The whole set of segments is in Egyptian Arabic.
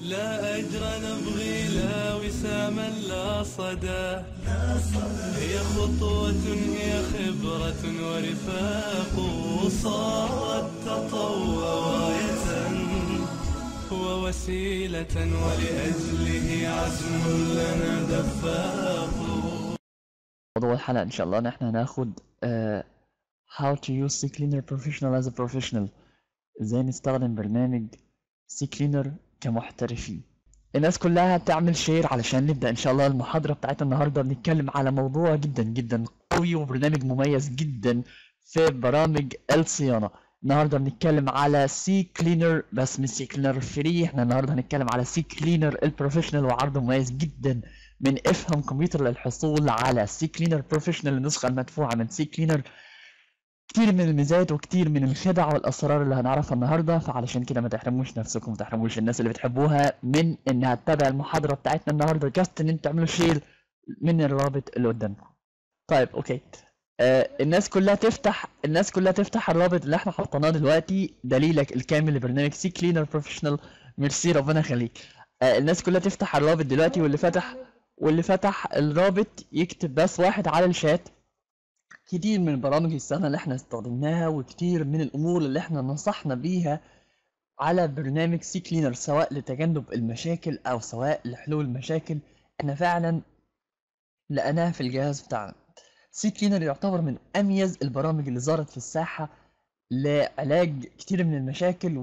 لا أجر نبغي لا وساما لا صدى هي خطوة هي خبرة ورفاق صارت تطوع راية ووسيلة ولأجله عزم لنا دفاق موضوع الحلقة إن شاء الله نحن هناخد uh, how to use C Cleaner Professional as a professional إزاي نستخدم برنامج C Cleaner كمحترفين الناس كلها تعمل شير علشان نبدأ إن شاء الله المحاضرة بتاعتنا النهاردة بنتكلم على موضوع جدا جدا قوي وبرنامج مميز جدا في برامج الصيانة النهارده بنتكلم على سي كلينر بس مش سي كلينر فري احنا النهارده هنتكلم على سي كلينر البروفيشنال وعرض مميز جدا من افهم كمبيوتر للحصول على سي كلينر بروفيشنال النسخه المدفوعه من سي كلينر كتير من الميزات وكتير من الخدع والاسرار اللي هنعرفها النهارده فعلشان كده ما تحرموش نفسكم ما تحرموش الناس اللي بتحبوها من انها تتابع المحاضره بتاعتنا النهارده جاست ان انتوا تعملوا شير من الرابط اللي قدامكم طيب اوكي آه الناس كلها تفتح الناس كلها تفتح الرابط اللي احنا حطيناه دلوقتي دليلك الكامل لبرنامج سي كلينر بروفيشنال ميرسي ربنا يخليك آه الناس كلها تفتح الرابط دلوقتي واللي فتح واللي فتح الرابط يكتب بس واحد على الشات كتير من برامج السنة اللي احنا استخدمناها وكتير من الامور اللي احنا نصحنا بيها على برنامج سي كلينر سواء لتجنب المشاكل او سواء لحلول مشاكل احنا فعلا لقيناها في الجهاز بتاعنا سي كلينر يعتبر من اميز البرامج اللي ظهرت في الساحه لعلاج كتير من المشاكل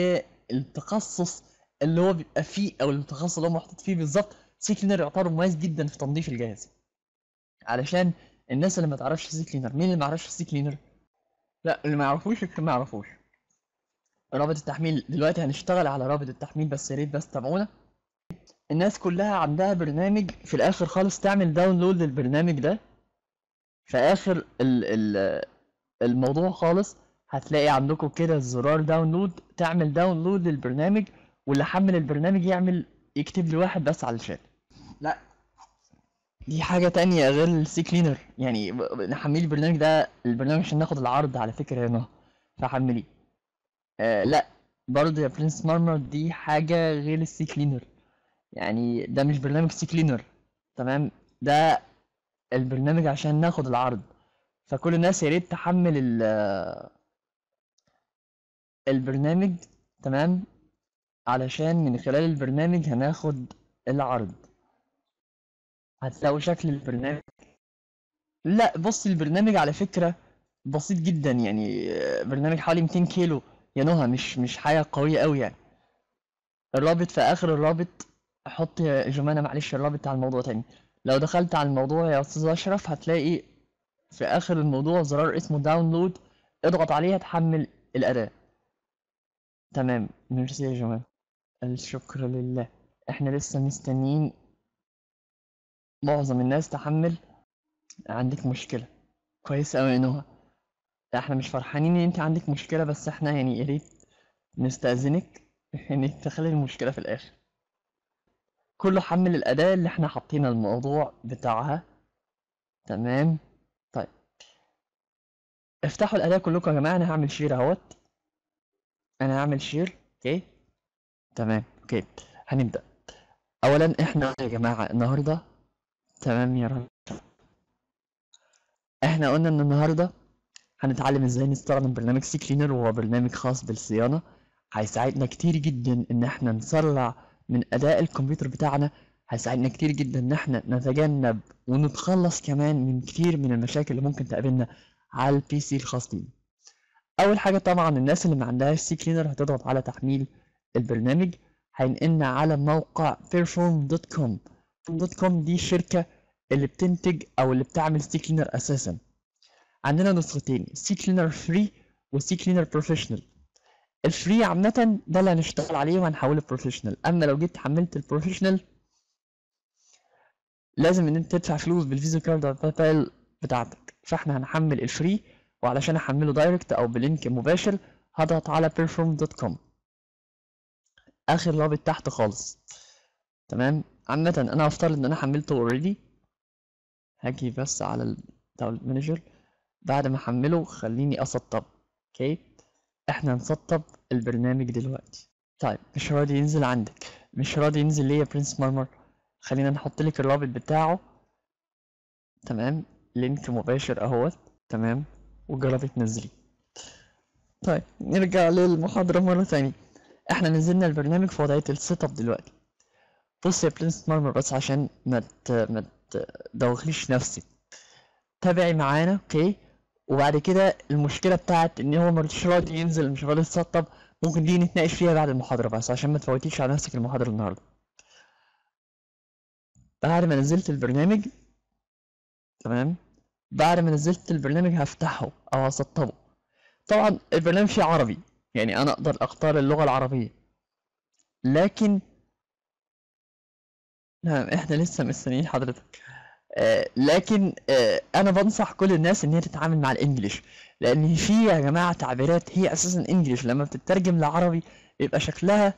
وللتخصص اللي هو بيبقى فيه او التخصص اللي هو محطوط فيه بالظبط سي كلينر يعتبر مميز جدا في تنظيف الجهاز علشان الناس اللي ما تعرفش سي كلينر مين اللي ما يعرفش سي كلينر لا اللي ما يعرفوش يكتب ما يعرفوش رابط التحميل دلوقتي هنشتغل على رابط التحميل بس يا ريت بس تابعونا الناس كلها عندها برنامج في الاخر خالص تعمل داونلود للبرنامج ده في اخر ال ال الموضوع خالص هتلاقي عندكم كده زرار داونلود تعمل داونلود للبرنامج واللي حمل البرنامج يعمل يكتب لي واحد بس على الشات لا دي حاجة تانية غير السي كلينر يعني ب- ب- نحملي البرنامج ده البرنامج عشان ناخد العرض على فكرة هنا فحمليه آه لا برضه يا برنس مارمر دي حاجة غير السي كلينر يعني ده مش برنامج سي كلينر تمام ده البرنامج عشان ناخد العرض فكل الناس يا ريت تحمل ال- البرنامج تمام علشان من خلال البرنامج هناخد العرض هتلاقوا شكل البرنامج لا بص البرنامج على فكرة بسيط جدا يعني آه، برنامج حوالي 200 كيلو يا نهى مش مش حاجة قوية قوي يعني الرابط في آخر الرابط حط يا جمانة معلش الرابط على الموضوع تاني لو دخلت على الموضوع يا أستاذ أشرف هتلاقي في آخر الموضوع زرار اسمه داونلود اضغط عليه هتحمل الأداة تمام ميرسي يا جماعة الشكر لله احنا لسه مستنيين معظم الناس تحمل عندك مشكلة كويس أوي يا نهى احنا مش فرحانين ان انت عندك مشكلة بس احنا يعني يا ريت نستأذنك انك تخلي المشكلة في الآخر كله حمل الأداة اللي احنا حاطين الموضوع بتاعها تمام طيب افتحوا الأداة كلكم يا جماعة أنا هعمل شير أهوت أنا هعمل شير أوكي تمام أوكي هنبدأ أولا احنا يا جماعة النهاردة تمام يا رب احنا قلنا ان النهاردة هنتعلم ازاي نستخدم برنامج سي كلينر وهو برنامج خاص بالصيانة هيساعدنا كتير جدا ان احنا نسرع من اداء الكمبيوتر بتاعنا هيساعدنا كتير جدا ان احنا نتجنب ونتخلص كمان من كتير من المشاكل اللي ممكن تقابلنا على البي سي الخاص بينا اول حاجة طبعا الناس اللي ما عندهاش سي كلينر هتضغط على تحميل البرنامج هينقلنا على موقع perform.com perform.com دي الشركة اللي بتنتج او اللي بتعمل سي كلينر اساسا عندنا نسختين سي كلينر فري وسي كلينر بروفيشنال الفري عامة ده اللي هنشتغل عليه وهنحوله بروفيشنال اما لو جيت حملت البروفيشنال لازم ان انت تدفع فلوس بالفيزا كارد او باي بال بتاعتك فاحنا هنحمل الفري وعلشان احمله دايركت او بلينك مباشر هضغط على perform.com اخر رابط تحت خالص تمام عامة انا هفترض ان انا حملته اوريدي هاجي بس على الداونلود مانجر بعد ما احمله خليني اسطب اوكي احنا نسطب البرنامج دلوقتي طيب مش راضي ينزل عندك مش راضي ينزل ليه يا برنس مارمر خلينا نحط لك الرابط بتاعه تمام لينك مباشر اهوت تمام وجربي تنزليه طيب نرجع للمحاضرة مرة تانية احنا نزلنا البرنامج في وضعية السيت اب دلوقتي بص يا برنس مارمر بس عشان ما ت... ما تدوخليش نفسك تابعي معانا اوكي وبعد كده المشكلة بتاعت ان هو مش راضي ينزل مش راضي يتسطب ممكن دي نتناقش فيها بعد المحاضرة بس عشان ما تفوتيش على نفسك المحاضرة النهاردة بعد ما نزلت البرنامج تمام بعد ما نزلت البرنامج هفتحه او هسطبه طبعا البرنامج فيه عربي يعني انا اقدر اختار اللغة العربية لكن نعم احنا لسه مستنيين حضرتك آه لكن آه انا بنصح كل الناس ان هي تتعامل مع الانجليش لان في يا جماعة تعبيرات هي اساسا انجليش لما بتترجم لعربي يبقى شكلها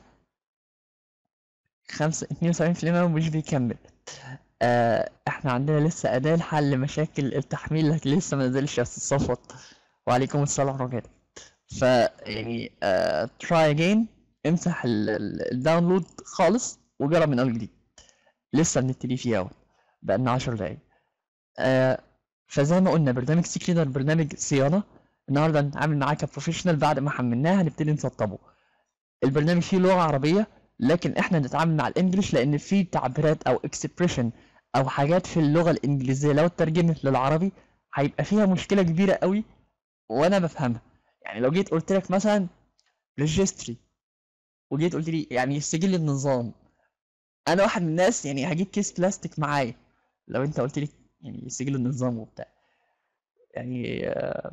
خمسة اتنين وسبعين في المية ومش بيكمل آه احنا عندنا لسه اداة لحل مشاكل التحميل لكن لسه ما نزلش يا استاذ صفوت وعليكم السلام ورحمة الله ف يعني آه try again امسح الداونلود خالص وجرب من اول جديد لسه بنبتدي فيه اهو بقالنا 10 دقايق آه فزي ما قلنا برنامج سي كلينر برنامج صيانه النهارده هنتعامل معاه كبروفيشنال بعد ما حملناه هنبتدي نسطبه البرنامج فيه لغه عربيه لكن احنا نتعامل مع الانجليش لان فيه تعبيرات او اكسبريشن او حاجات في اللغه الانجليزيه لو اترجمت للعربي هيبقى فيها مشكله كبيره قوي وانا بفهمها يعني لو جيت قلت لك مثلا ريجستري وجيت قلت لي يعني سجل النظام انا واحد من الناس يعني هجيب كيس بلاستيك معايا لو انت قلت لي يعني سجل النظام وبتاع يعني آه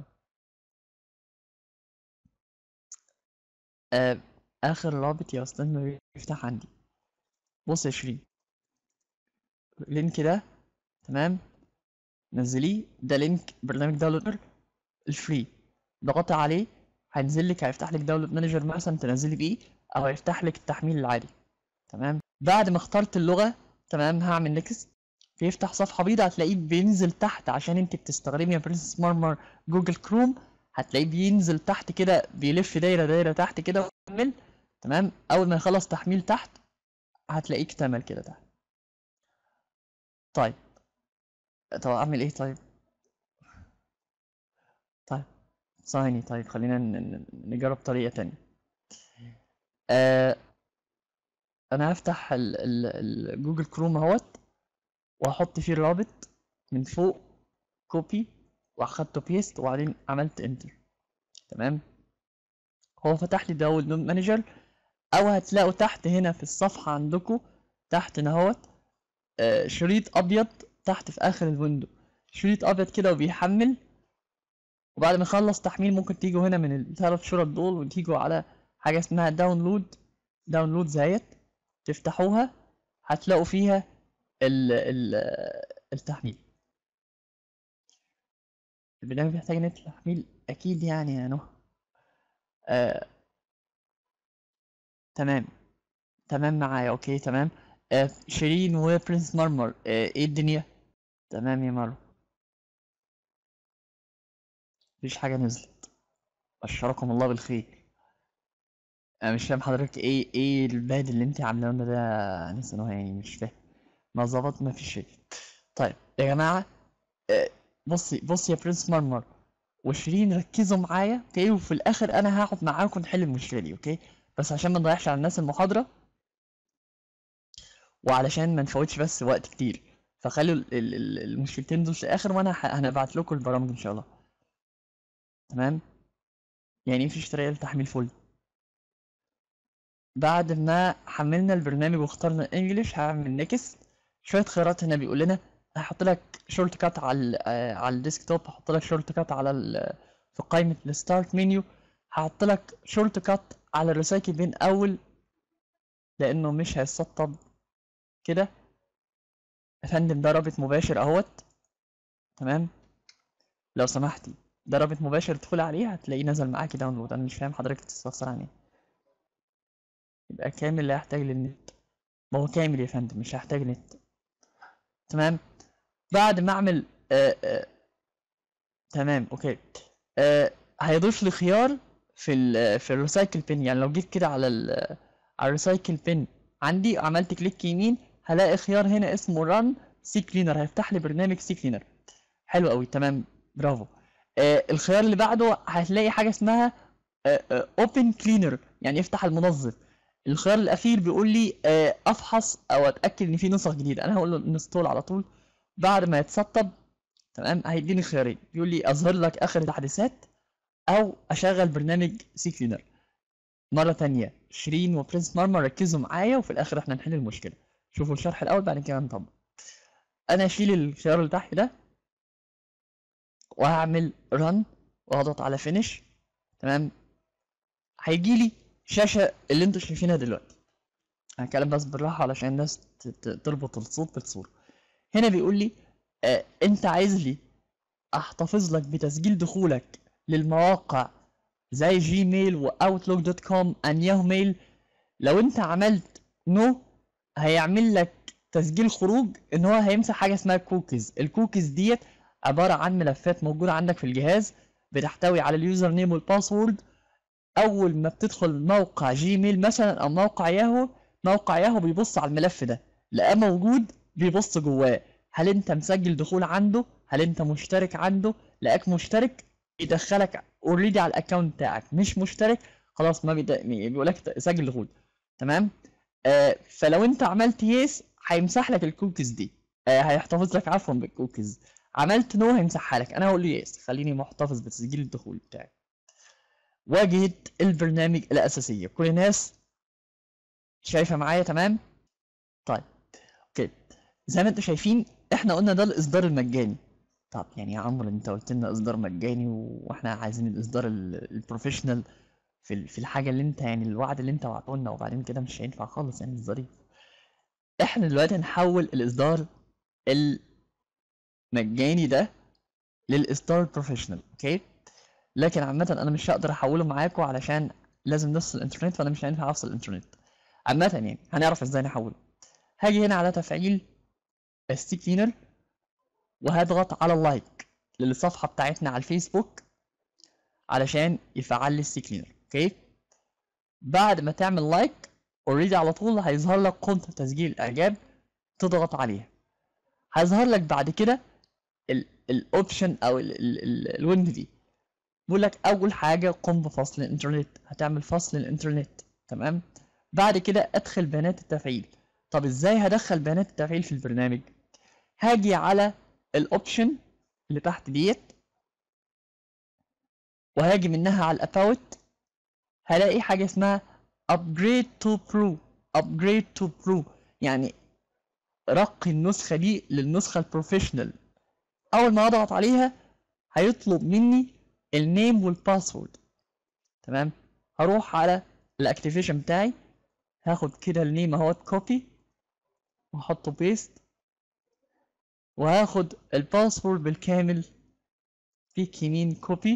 آه اخر رابط يا استاذ ما بيفتح عندي بص يا شيرين اللينك ده تمام نزليه ده لينك برنامج داونلودر الفري ضغطي عليه هينزل لك هيفتح لك داونلود مانجر مثلا تنزلي بيه او هيفتح لك التحميل العادي تمام بعد ما اخترت اللغه تمام هعمل نكست بيفتح صفحه بيضاء هتلاقيه بينزل تحت عشان انت بتستخدمي يا برنسس مارمر جوجل كروم هتلاقيه بينزل تحت كده بيلف دايره دايره تحت كده ويكمل تمام اول ما يخلص تحميل تحت هتلاقيه اكتمل كده تحت طيب طب اعمل ايه طيب طيب ثواني طيب خلينا نجرب طريقه تانية آه انا هفتح الجوجل كروم اهوت واحط فيه الرابط من فوق كوبي واخدته بيست وبعدين عملت انتر تمام هو فتح لي داونلود مانجر او هتلاقوا تحت هنا في الصفحه عندكم تحت اهوت آه شريط ابيض تحت في اخر الويندو شريط ابيض كده وبيحمل وبعد ما يخلص تحميل ممكن تيجوا هنا من الثلاث شرط دول وتيجوا على حاجه اسمها داونلود داونلود زيت تفتحوها هتلاقوا فيها ال ال التحميل البرنامج بيحتاج نت تحميل اكيد يعني يا نهى آه. تمام تمام معايا اوكي تمام آه شيرين وبرنس مرمر آه ايه الدنيا تمام يا مرو مفيش حاجة نزلت بشركم الله بالخير انا مش فاهم حضرتك ايه ايه الباد اللي انت عاملاه لنا ده انسه نهى يعني مش فاهم ما ظبط ما فيش شيء طيب يا جماعه آه، بصي بصي يا برنس مرمر وشيرين ركزوا معايا اوكي وفي الاخر انا هقعد معاكم نحل المشكله دي اوكي بس عشان ما نضيعش على الناس المحاضره وعلشان ما نفوتش بس وقت كتير فخلوا ال- ال- ال- المشكلتين دول في الاخر وانا ه- هنبعت لكم البرامج ان شاء الله تمام يعني مفيش طريقه لتحميل فول بعد ما حملنا البرنامج واخترنا الانجليش هعمل نيكست شويه خيارات هنا بيقول لنا هحط لك شورت كات على ال آه، على الديسكتوب هحط لك شورت كات على ال في قائمه الستارت منيو هحط لك شورت كات على الريسايكل بين اول لانه مش هيتسطب كده يا فندم ده رابط مباشر اهوت تمام لو سمحتي ده رابط مباشر ادخل عليه هتلاقيه نزل معاكي داونلود انا مش فاهم حضرتك بتستفسر عن ايه يبقى كامل لا يحتاج للنت ما هو كامل يا فندم مش هيحتاج نت تمام بعد ما اعمل آه آه تمام اوكي آه هيضيف لي خيار في ال في الريسايكل بين يعني لو جيت كده على ال على الريسايكل بين عندي عملت كليك يمين هلاقي خيار هنا اسمه ران سي كلينر هيفتح لي برنامج سي كلينر حلو قوي تمام برافو آه الخيار اللي بعده هتلاقي حاجه اسمها اوبن كلينر يعني افتح المنظف الخيار الاخير بيقول لي آه افحص او اتاكد ان في نسخ جديده انا هقول له انستول على طول بعد ما يتسطب تمام هيديني خيارين بيقول لي اظهر لك اخر التحديثات او اشغل برنامج سي كلينر مره تانية شيرين وبرنس مارما ركزوا معايا وفي الاخر احنا نحل المشكله شوفوا الشرح الاول بعد كده نطبق انا اشيل الخيار اللي تحت ده وهعمل رن واضغط على فينيش تمام هيجي لي شاشه اللي انتوا شايفينها دلوقتي هتكلم بس بالراحه علشان الناس ت- ت- تربط الصوت بالصوره هنا بيقول لي آه انت عايز لي احتفظ لك بتسجيل دخولك للمواقع زي جيميل واوتلوك دوت كوم ان ياهو ميل لو انت عملت نو هيعمل لك تسجيل خروج ان هو هيمسح حاجه اسمها كوكيز الكوكيز ديت عباره عن ملفات موجوده عندك في الجهاز بتحتوي على اليوزر نيم والباسورد اول ما بتدخل موقع جيميل مثلا او موقع ياهو موقع ياهو بيبص على الملف ده لقاه موجود بيبص جواه هل انت مسجل دخول عنده هل انت مشترك عنده لقاك مشترك يدخلك اوريدي على الاكونت بتاعك مش مشترك خلاص ما بيد- بيقول لك سجل دخول تمام آه فلو انت عملت يس هيمسح لك الكوكيز دي آه هيحتفظ لك عفوا بالكوكيز عملت نو هيمسحها لك انا هقول له يس خليني محتفظ بتسجيل الدخول بتاعي واجهة البرنامج الأساسية كل الناس شايفة معايا تمام طيب اوكي زي ما انتم شايفين احنا قلنا ده الإصدار المجاني طب يعني يا عمرو انت قلت لنا إصدار مجاني واحنا عايزين الإصدار ال- البروفيشنال في ال- في الحاجة اللي انت يعني الوعد اللي انت وعدته لنا وبعدين كده مش هينفع خالص يعني الظريف احنا دلوقتي هنحول الإصدار المجاني ده للإصدار البروفيشنال اوكي لكن عامة أنا مش هقدر أحوله معاكم علشان لازم نفصل الإنترنت فأنا مش هينفع أفصل الإنترنت عامة يعني هنعرف إزاي نحوله هاجي هنا على تفعيل السي كلينر وهضغط على اللايك للصفحة بتاعتنا على الفيسبوك علشان يفعل لي السي كلينر اوكي بعد ما تعمل لايك اوريدي على طول هيظهر لك قيمة تسجيل الإعجاب تضغط عليها هيظهر لك بعد كده الاوبشن او الويند دي بيقول لك اول حاجه قم بفصل الانترنت هتعمل فصل الانترنت تمام بعد كده ادخل بيانات التفعيل طب ازاي هدخل بيانات التفعيل في البرنامج هاجي على الاوبشن اللي تحت ديت وهاجي منها على الاباوت هلاقي حاجه اسمها upgrade to pro upgrade to pro يعني رقي النسخه دي للنسخه البروفيشنال اول ما اضغط عليها هيطلب مني النيم والباسورد تمام هروح على الاكتيفيشن بتاعي هاخد كده النيم اهوت كوبي واحطه بيست وهاخد الباسورد بالكامل كليك يمين كوبي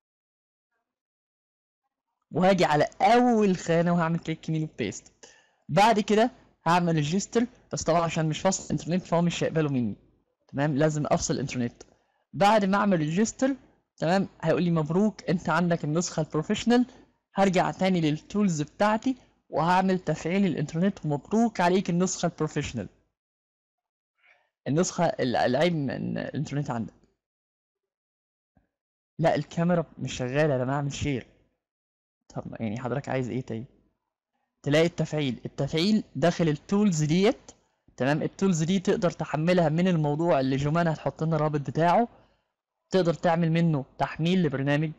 وهاجي على اول خانه وهعمل كليك يمين وبيست بعد كده هعمل ريجستر بس طبعا عشان مش فاصل انترنت فهو مش هيقبله مني تمام لازم افصل الانترنت بعد ما اعمل ريجستر تمام هيقول لي مبروك انت عندك النسخه البروفيشنال هرجع تاني للتولز بتاعتي وهعمل تفعيل الانترنت ومبروك عليك النسخه البروفيشنال النسخه ال- العيب من الانترنت عندك لا الكاميرا مش شغاله انا اعمل شير طب ما- يعني حضرتك عايز ايه طيب تلاقي التفعيل التفعيل داخل التولز ديت تمام التولز دي تقدر تحملها من الموضوع اللي جمان هتحط لنا الرابط بتاعه تقدر تعمل منه تحميل لبرنامج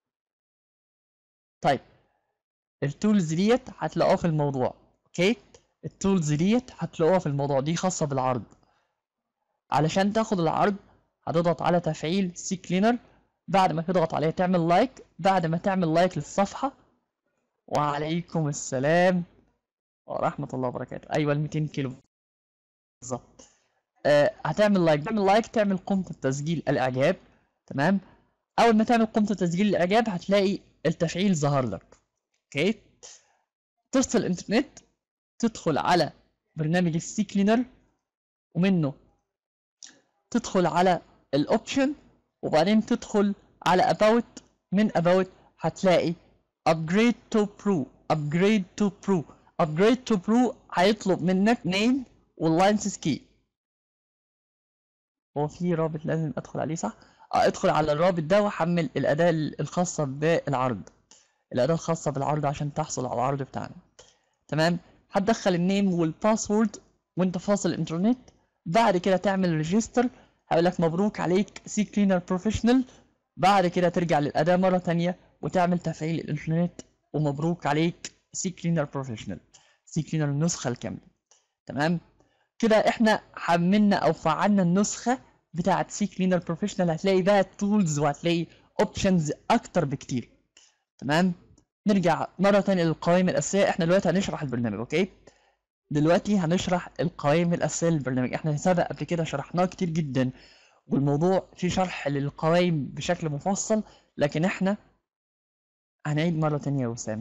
طيب التولز ديت هتلاقوها في الموضوع اوكي التولز ديت هتلاقوها في الموضوع دي خاصة بالعرض علشان تاخد العرض هتضغط على تفعيل سي كلينر بعد ما تضغط عليها تعمل لايك بعد ما تعمل لايك للصفحة وعليكم السلام ورحمة الله وبركاته أيوة ال 200 كيلو بالظبط آه هتعمل لايك تعمل لايك تعمل قيمة تسجيل الإعجاب تمام أول ما تعمل قيمة تسجيل الإعجاب هتلاقي التفعيل ظهر لك اوكي تفصل الانترنت تدخل على برنامج السي كلينر ومنه تدخل على الاوبشن وبعدين تدخل على about من about هتلاقي upgrade to pro upgrade to pro upgrade to pro هيطلب منك name واللاينسز كي هو في رابط لازم ادخل عليه صح؟ اه ادخل على الرابط ده وحمل الاداة الخاصة بالعرض الاداة الخاصة بالعرض عشان تحصل على العرض بتاعنا تمام هتدخل النيم والباسورد وانت فاصل الانترنت بعد كده تعمل ريجستر هيقول لك مبروك عليك سي كلينر بروفيشنال بعد كده ترجع للاداة مرة تانية وتعمل تفعيل الانترنت ومبروك عليك سي كلينر بروفيشنال سي كلينر النسخة الكاملة تمام كده احنا حملنا او فعلنا النسخة بتاعت سي كلينر بروفيشنال هتلاقي بقى تولز وهتلاقي اوبشنز اكتر بكتير تمام نرجع مرة تانية للقوائم الأساسية احنا دلوقتي هنشرح البرنامج اوكي دلوقتي هنشرح القوائم الأساسية للبرنامج احنا سبق قبل كده شرحناه كتير جدا والموضوع فيه شرح للقوائم بشكل مفصل لكن احنا هنعيد مرة تانية يا وسام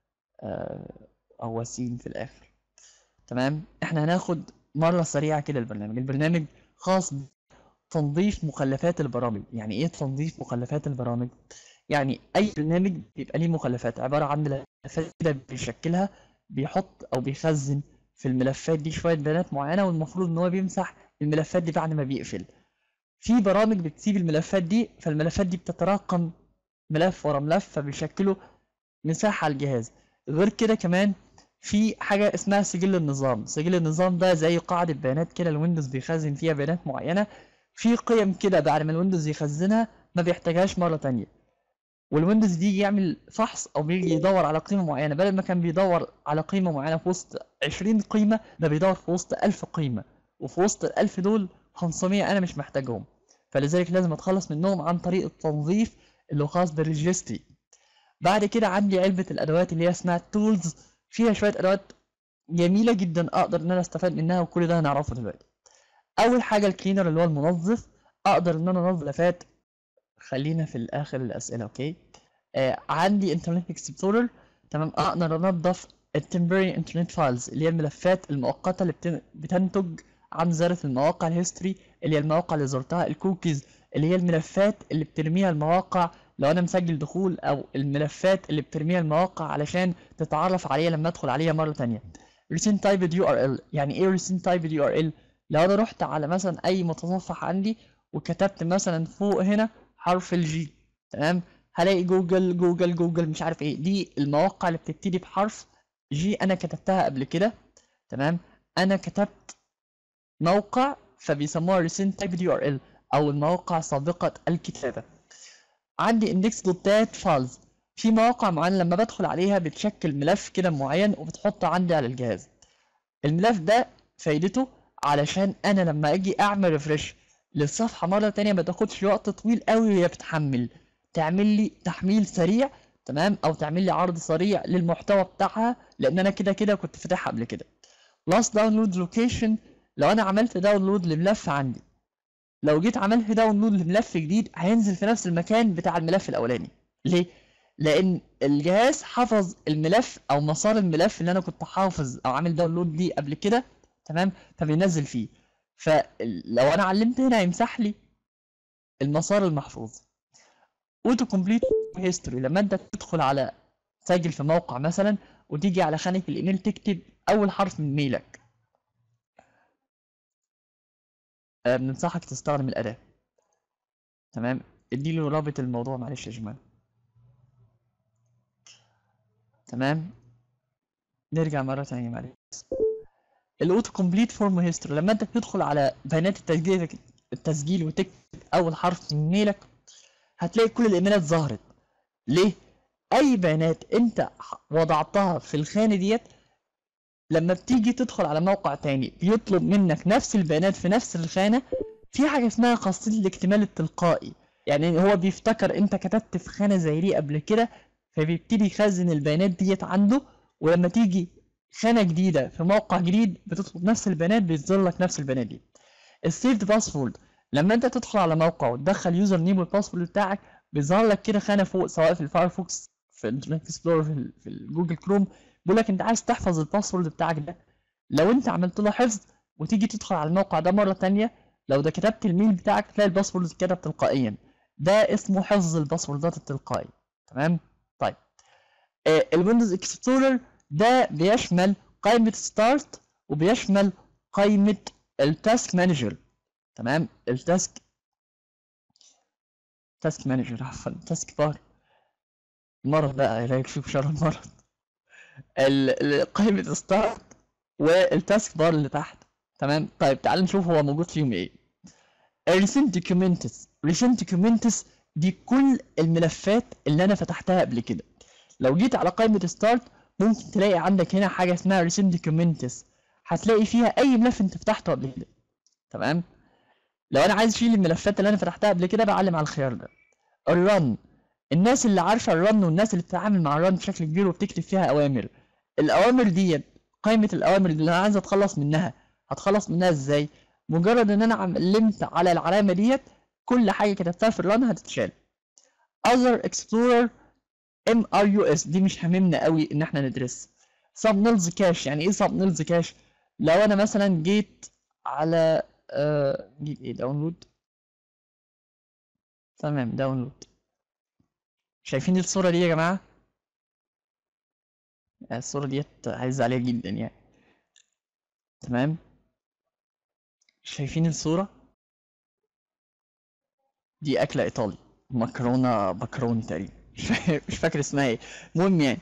آه، أو وسيم في الآخر تمام احنا هناخد مرة سريعة كده البرنامج البرنامج خاص بتنظيف مخلفات البرامج يعني ايه تنظيف مخلفات البرامج يعني اي برنامج بيبقى ليه مخلفات عبارة عن ملفات كده بيشكلها بيحط او بيخزن في الملفات دي شوية بيانات معينة والمفروض ان هو بيمسح الملفات دي بعد ما بيقفل في برامج بتسيب الملفات دي فالملفات دي بتتراكم ملف ورا ملف فبيشكلوا مساحة على الجهاز غير كده كمان في حاجة اسمها سجل النظام سجل النظام ده زي قاعدة بيانات كده الويندوز بيخزن فيها بيانات معينة في قيم كده بعد ما الويندوز يخزنها ما بيحتاجهاش مرة تانية والويندوز دي يعمل فحص او بيجي يدور على قيمة معينة بدل ما كان بيدور على قيمة معينة في وسط 20 قيمة ده بيدور في وسط 1000 قيمة وفي وسط ال 1000 دول 500 انا مش محتاجهم فلذلك لازم اتخلص منهم عن طريق التنظيف اللي هو خاص بالريجستري بعد كده عندي علبة الادوات اللي هي اسمها تولز فيها شوية ادوات جميلة جدا اقدر ان انا استفاد منها وكل ده هنعرفه دلوقتي اول حاجة الكلينر اللي هو المنظف اقدر ان انا انظف ملفات خلينا في الاخر الاسئلة اوكي آه عندي انترنت اكسبلورر تمام اقدر انظف التمبري انترنت فايلز اللي هي الملفات المؤقتة اللي بتن- بتنتج عن زيارة المواقع الهيستوري اللي هي المواقع اللي زرتها الكوكيز اللي هي الملفات اللي بترميها المواقع لو انا مسجل دخول او الملفات اللي بترميها المواقع علشان تتعرف عليها لما ادخل عليها مرة تانية recent typed URL يعني ايه recent typed URL لو انا رحت على مثلا اي متصفح عندي وكتبت مثلا فوق هنا حرف الجي تمام هلاقي جوجل جوجل جوجل مش عارف ايه دي المواقع اللي بتبتدي بحرف جي انا كتبتها قبل كده تمام انا كتبت موقع فبيسموها recent typed URL او المواقع سابقة الكتابة عندي index.dat files في مواقع معينة لما بدخل عليها بتشكل ملف كده معين وبتحطه عندي على الجهاز الملف ده فايدته علشان انا لما اجي اعمل ريفرش للصفحة مرة تانية ما تاخدش وقت طويل قوي وهي بتحمل تعمل لي تحميل سريع تمام او تعمل لي عرض سريع للمحتوى بتاعها لان انا كده كده كنت فاتحها قبل كده last download location لو انا عملت داونلود لملف عندي لو جيت عملت داونلود لملف جديد هينزل في نفس المكان بتاع الملف الاولاني ليه لان الجهاز حفظ الملف او مسار الملف اللي انا كنت حافظ او عامل داونلود ليه قبل كده تمام فبينزل فيه فلو انا علمت هنا هيمسح لي المسار المحفوظ اوتو كومبليت هيستوري لما انت تدخل على تسجل في موقع مثلا وتيجي على خانة الايميل تكتب اول حرف من ميلك آه، بننصحك تستخدم الأداة تمام اديله رابط الموضوع معلش يا جماعة تمام نرجع مرة تانية معلش الاوتو كومبليت فورم هيستوري لما انت تدخل على بيانات التسجيل التسجيل وتكتب اول حرف من ميلك هتلاقي كل الايميلات ظهرت ليه اي بيانات انت ح- وضعتها في الخانة ديت لما بتيجي تدخل على موقع تاني بيطلب منك نفس البيانات في نفس الخانة في حاجة اسمها خاصية الاكتمال التلقائي يعني هو بيفتكر انت كتبت في خانة زي دي قبل كده فبيبتدي يخزن البيانات ديت عنده ولما تيجي خانة جديدة في موقع جديد بتطلب نفس البيانات بيظهر لك نفس البيانات دي السيفد باسورد لما انت تدخل على موقع وتدخل يوزر نيم والباسورد بتاعك بيظهر لك كده خانة فوق سواء في الفايرفوكس في الانترنت اكسبلورر في, ال- في الجوجل كروم بيقول لك انت عايز تحفظ الباسورد بتاعك ده لو انت عملت له حفظ وتيجي تدخل على الموقع ده مرة تانية لو ده كتبت الميل بتاعك تلاقي الباسورد اتكتب تلقائيا ده اسمه حفظ الباسوردات التلقائي تمام طيب آه، الويندوز اكسبلورر ده بيشمل قائمة ستارت وبيشمل قائمة التاسك مانجر تمام التاسك تاسك مانجر عفوا تاسك بار مرض بقى يلاقيك فيه بشر المرض ال- ال- قائمة ستارت والتاسك بار اللي تحت تمام طيب تعال نشوف هو موجود فيهم ايه recent documents recent documents دي كل الملفات اللي انا فتحتها قبل كده لو جيت على قائمة ستارت ممكن تلاقي عندك هنا حاجة اسمها recent documents هتلاقي فيها اي ملف انت فتحته قبل كده تمام لو انا عايز اشيل الملفات اللي انا فتحتها قبل كده بعلم على الخيار ده الرن الناس اللي عارفه الرن والناس اللي بتتعامل مع الرن بشكل كبير وبتكتب فيها اوامر الاوامر دي قائمه الاوامر اللي انا عايز اتخلص منها هتخلص منها ازاي مجرد ان انا علمت على العلامه ديت كل حاجه كتبتها في الرن هتتشال other explorer MRUS دي مش هاممنا قوي ان احنا ندرسها thumbnails كاش يعني ايه thumbnails كاش لو انا مثلا جيت على آه جيت ايه داونلود تمام داونلود شايفين الصورة دي يا جماعة الصورة ديت عايز عليها جدا يعني تمام شايفين الصورة دي أكلة إيطالي مكرونة بكروني تقريبا مش فا- مش فاكر اسمها ايه المهم يعني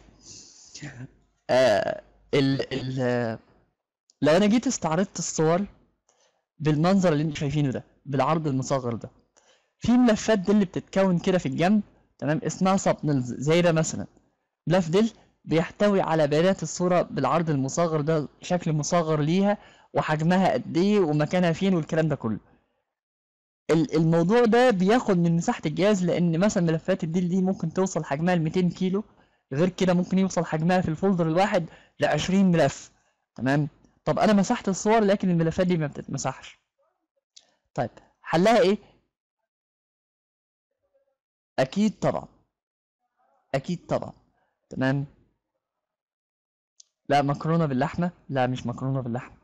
آه ال ال لو انا جيت استعرضت الصور بالمنظر اللي انتوا شايفينه ده بالعرض المصغر ده في ملفات دي اللي بتتكون كده في الجنب تمام اسمها سبنلز زي ده مثلا ملف ديل بيحتوي على بيانات الصورة بالعرض المصغر ده شكل مصغر ليها وحجمها قد ايه ومكانها فين والكلام ده كله ال- الموضوع ده بياخد من مساحة الجهاز لأن مثلا ملفات الديل دي ممكن توصل حجمها ل 200 كيلو غير كده ممكن يوصل حجمها في الفولدر الواحد ل 20 ملف تمام طب أنا مسحت الصور لكن الملفات دي ما بتتمسحش طيب حلها إيه؟ أكيد طبعا أكيد طبعا تمام لا مكرونة باللحمة لا مش مكرونة باللحمة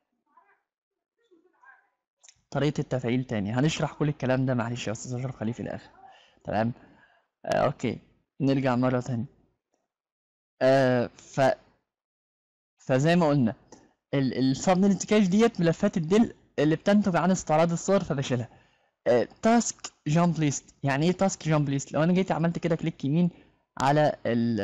طريقة التفعيل تاني هنشرح كل الكلام ده معلش يا أستاذ أشرف خليه في الآخر تمام آه أوكي نرجع مرة تانية آه ف فزي ما قلنا السبنت كاش ديت ملفات الدل اللي بتنتج عن استعراض الصور فبشيلها تاسك جامب ليست يعني ايه تاسك جامب ليست لو انا جيت عملت كده كليك يمين على ال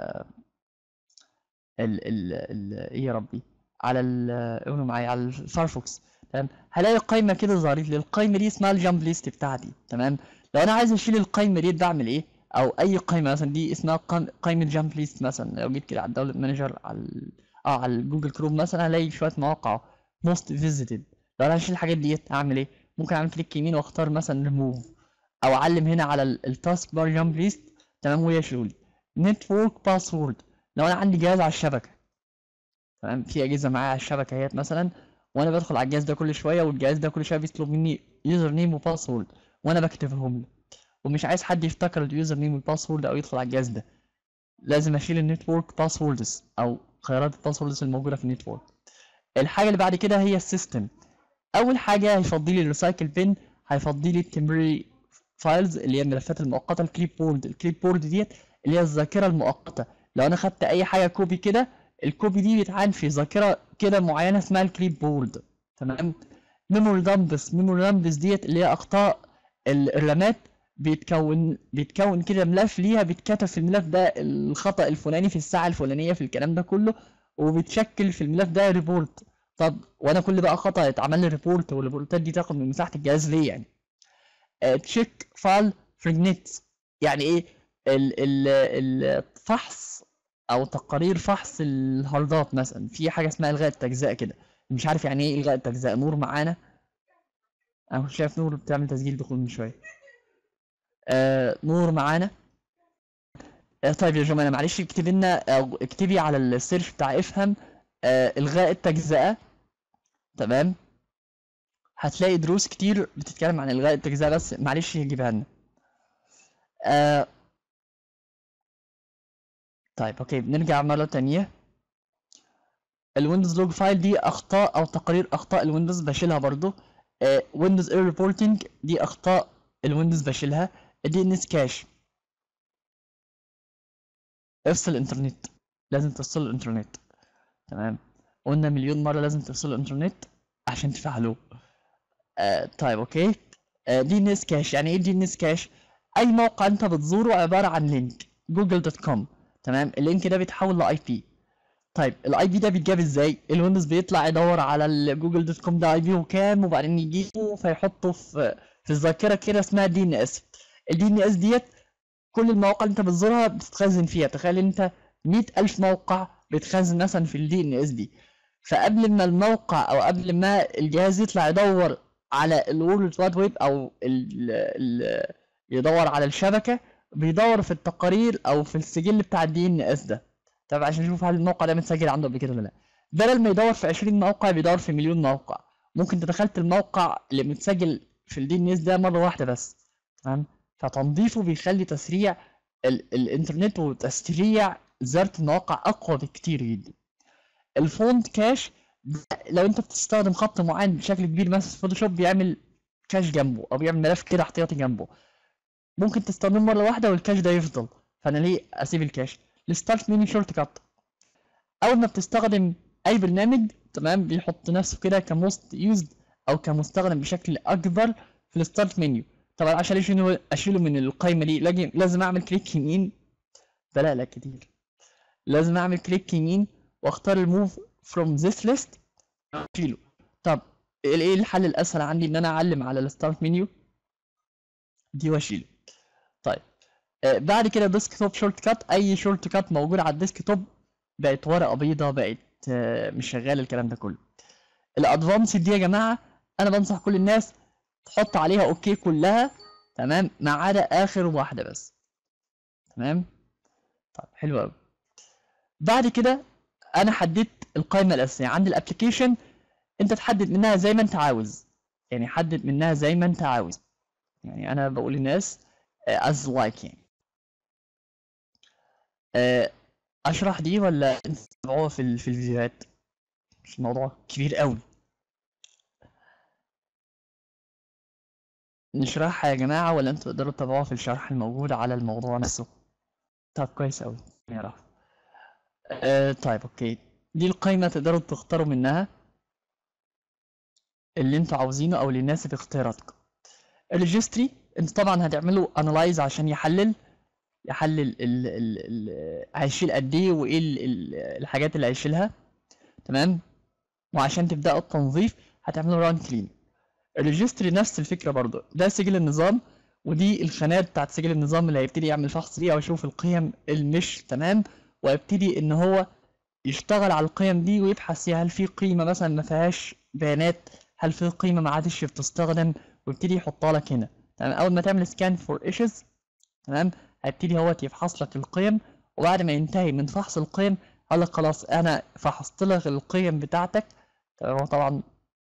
ال ال ال ايه يا ربي على ال قولوا معايا على الفايرفوكس تمام هلاقي قائمه كده ظهرت لي القائمه دي اسمها الجامب ليست بتاعتي تمام لو انا عايز اشيل القائمه دي بعمل ايه او اي قائمه مثلا دي اسمها قام- قائمه جامب ليست مثلا لو جيت كده على الدولة مانجر على ال- اه على الجوجل كروم مثلا هلاقي شويه مواقع موست فيزيتد لو انا هشيل الحاجات ديت اعمل ايه ممكن اعمل كليك يمين واختار مثلا ريموف او اعلم هنا على التاسك بار جامب ليست تمام ويشيله لي نتورك باسورد لو انا عندي جهاز على الشبكه تمام في اجهزه معايا على الشبكه اهيت مثلا وانا بدخل على الجهاز ده كل شويه والجهاز ده كل شويه بيطلب مني يوزر نيم وباسورد وانا بكتبهم له ومش عايز حد يفتكر اليوزر نيم والباسورد او يدخل على الجهاز ده لازم اشيل النتورك باسوردز او خيارات الباسوردز الموجوده في النتورك الحاجه اللي بعد كده هي السيستم اول حاجه هيفضي لي الريسايكل بين هيفضي لي التمبري فايلز اللي هي الملفات المؤقته الكليب بورد الكليب بورد ديت اللي هي الذاكره المؤقته لو انا خدت اي حاجه كوبي كده الكوبي دي بيتعان في ذاكره كده معينه اسمها الكليب بورد تمام ميموري دامبس ميموري دامبس ديت اللي هي اخطاء ال- الرامات بيتكون بيتكون كده ملف ليها بيتكتب في الملف ده الخطأ الفلاني في الساعة الفلانية في الكلام ده كله وبتشكل في الملف ده ريبورت طب وانا كل بقى خطأ اتعمل لي ريبورت والريبورتات دي تاخد من مساحة الجهاز ليه يعني تشيك فايل فريجنيت يعني ايه ال- ال- الفحص او تقارير فحص الهاردات مثلا في حاجه اسمها الغاء التجزئه كده مش عارف يعني ايه الغاء التجزئه نور معانا انا كنت شايف نور بتعمل تسجيل دخول من شويه آه نور معانا آه طيب يا جماعه معلش اكتبي لنا او اكتبي على السيرش بتاع افهم آه الغاء التجزئه تمام هتلاقي دروس كتير بتتكلم عن الغاء التجزئه بس معلش جيبها لنا آه طيب اوكي بنرجع مرة تانية الويندوز لوج فايل دي اخطاء او تقارير اخطاء الويندوز بشيلها برضو ويندوز اير ريبورتنج دي اخطاء الويندوز بشيلها دي ان اس كاش افصل الانترنت لازم تفصل الانترنت تمام قلنا مليون مرة لازم تفصلوا الانترنت عشان تفعلوه آه طيب اوكي آه دي ان اس كاش يعني ايه دي ان اس كاش اي موقع انت بتزوره عبارة عن لينك جوجل دوت كوم تمام اللينك ده بيتحول لاي بي طيب الاي بي ده بيتجاب ازاي الويندوز بيطلع يدور على الجوجل دوت كوم ده اي بي وكام وبعدين يجيبه فيحطه في في الذاكره كده اسمها دي ان اس الدي ان اس ديت كل المواقع اللي انت بتزورها بتتخزن فيها تخيل انت مئة ألف موقع بيتخزن مثلا في الدي ان اس دي فقبل ما الموقع او قبل ما الجهاز يطلع يدور على الورلد وايد ويب او ال ال يدور على الشبكه بيدور في التقارير او في السجل بتاع الدي ان اس ده طب عشان نشوف هل الموقع ده متسجل عنده قبل كده ولا لا بدل ما يدور في 20 موقع بيدور في مليون موقع ممكن انت دخلت الموقع اللي متسجل في الدي ان اس ده مره واحده بس تمام فتنظيفه بيخلي تسريع ال الانترنت وتسريع زيارة المواقع اقوى بكتير جدا الفونت كاش ده لو انت بتستخدم خط معين بشكل كبير مثلا فوتوشوب بيعمل كاش جنبه او بيعمل ملف كده احتياطي جنبه ممكن تستخدمه مره واحده والكاش ده يفضل فانا ليه اسيب الكاش الستارت منيو شورت كات اول ما بتستخدم اي برنامج تمام بيحط نفسه كده كموست يوزد او كمستخدم بشكل اكبر في الستارت منيو طبعا عشان اشيله اشيله من القائمه دي لاجي- لازم اعمل كليك يمين ده لا لا كتير لازم اعمل كليك يمين واختار الموف فروم ذيس ليست اشيله طب ايه الحل الاسهل عندي ان انا اعلم على الستارت منيو دي واشيله طيب آه، بعد كده ديسك توب شورت كات اي شورت كات موجود على الديسك توب بقت ورقه بيضاء بقت آه، مش شغال الكلام ده كله الادفانس دي يا جماعه انا بنصح كل الناس تحط عليها اوكي كلها تمام ما عدا اخر واحده بس تمام طيب حلو قوي بعد كده انا حددت القائمه الاساسيه عند الابلكيشن انت تحدد منها زي ما انت عاوز يعني حدد منها زي ما انت عاوز يعني انا بقول للناس آه، as like يعني آه، اشرح دي ولا انت تتابعوها في ال- في الفيديوهات مش الموضوع كبير قوي نشرحها يا جماعة ولا انتوا تقدروا تتابعوها في الشرح الموجود على الموضوع نفسه طب كويس قوي نعرف آه طيب اوكي دي القائمة تقدروا تختاروا منها اللي انتوا عاوزينه او للناس باختياراتكم الريجستري انت طبعا هتعملوا انالايز عشان يحلل يحلل ال ال ال هيشيل قد ايه وايه ال ال الحاجات اللي هيشيلها تمام وعشان تبداوا التنظيف هتعملوا ران كلين الريجستري نفس الفكره برضو ده سجل النظام ودي الخانات بتاعت سجل النظام اللي هيبتدي يعمل فحص ليها ويشوف القيم المش تمام ويبتدي ان هو يشتغل على القيم دي ويبحث فيها هل في قيمه مثلا ما فيهاش بيانات هل في قيمه ما عادش بتستخدم ويبتدي يحطها لك هنا تمام اول ما تعمل سكان فور ايشوز تمام هيبتدي هو يفحص لك القيم وبعد ما ينتهي من فحص القيم قال لك خلاص انا فحصت لك القيم بتاعتك تمام هو طبعا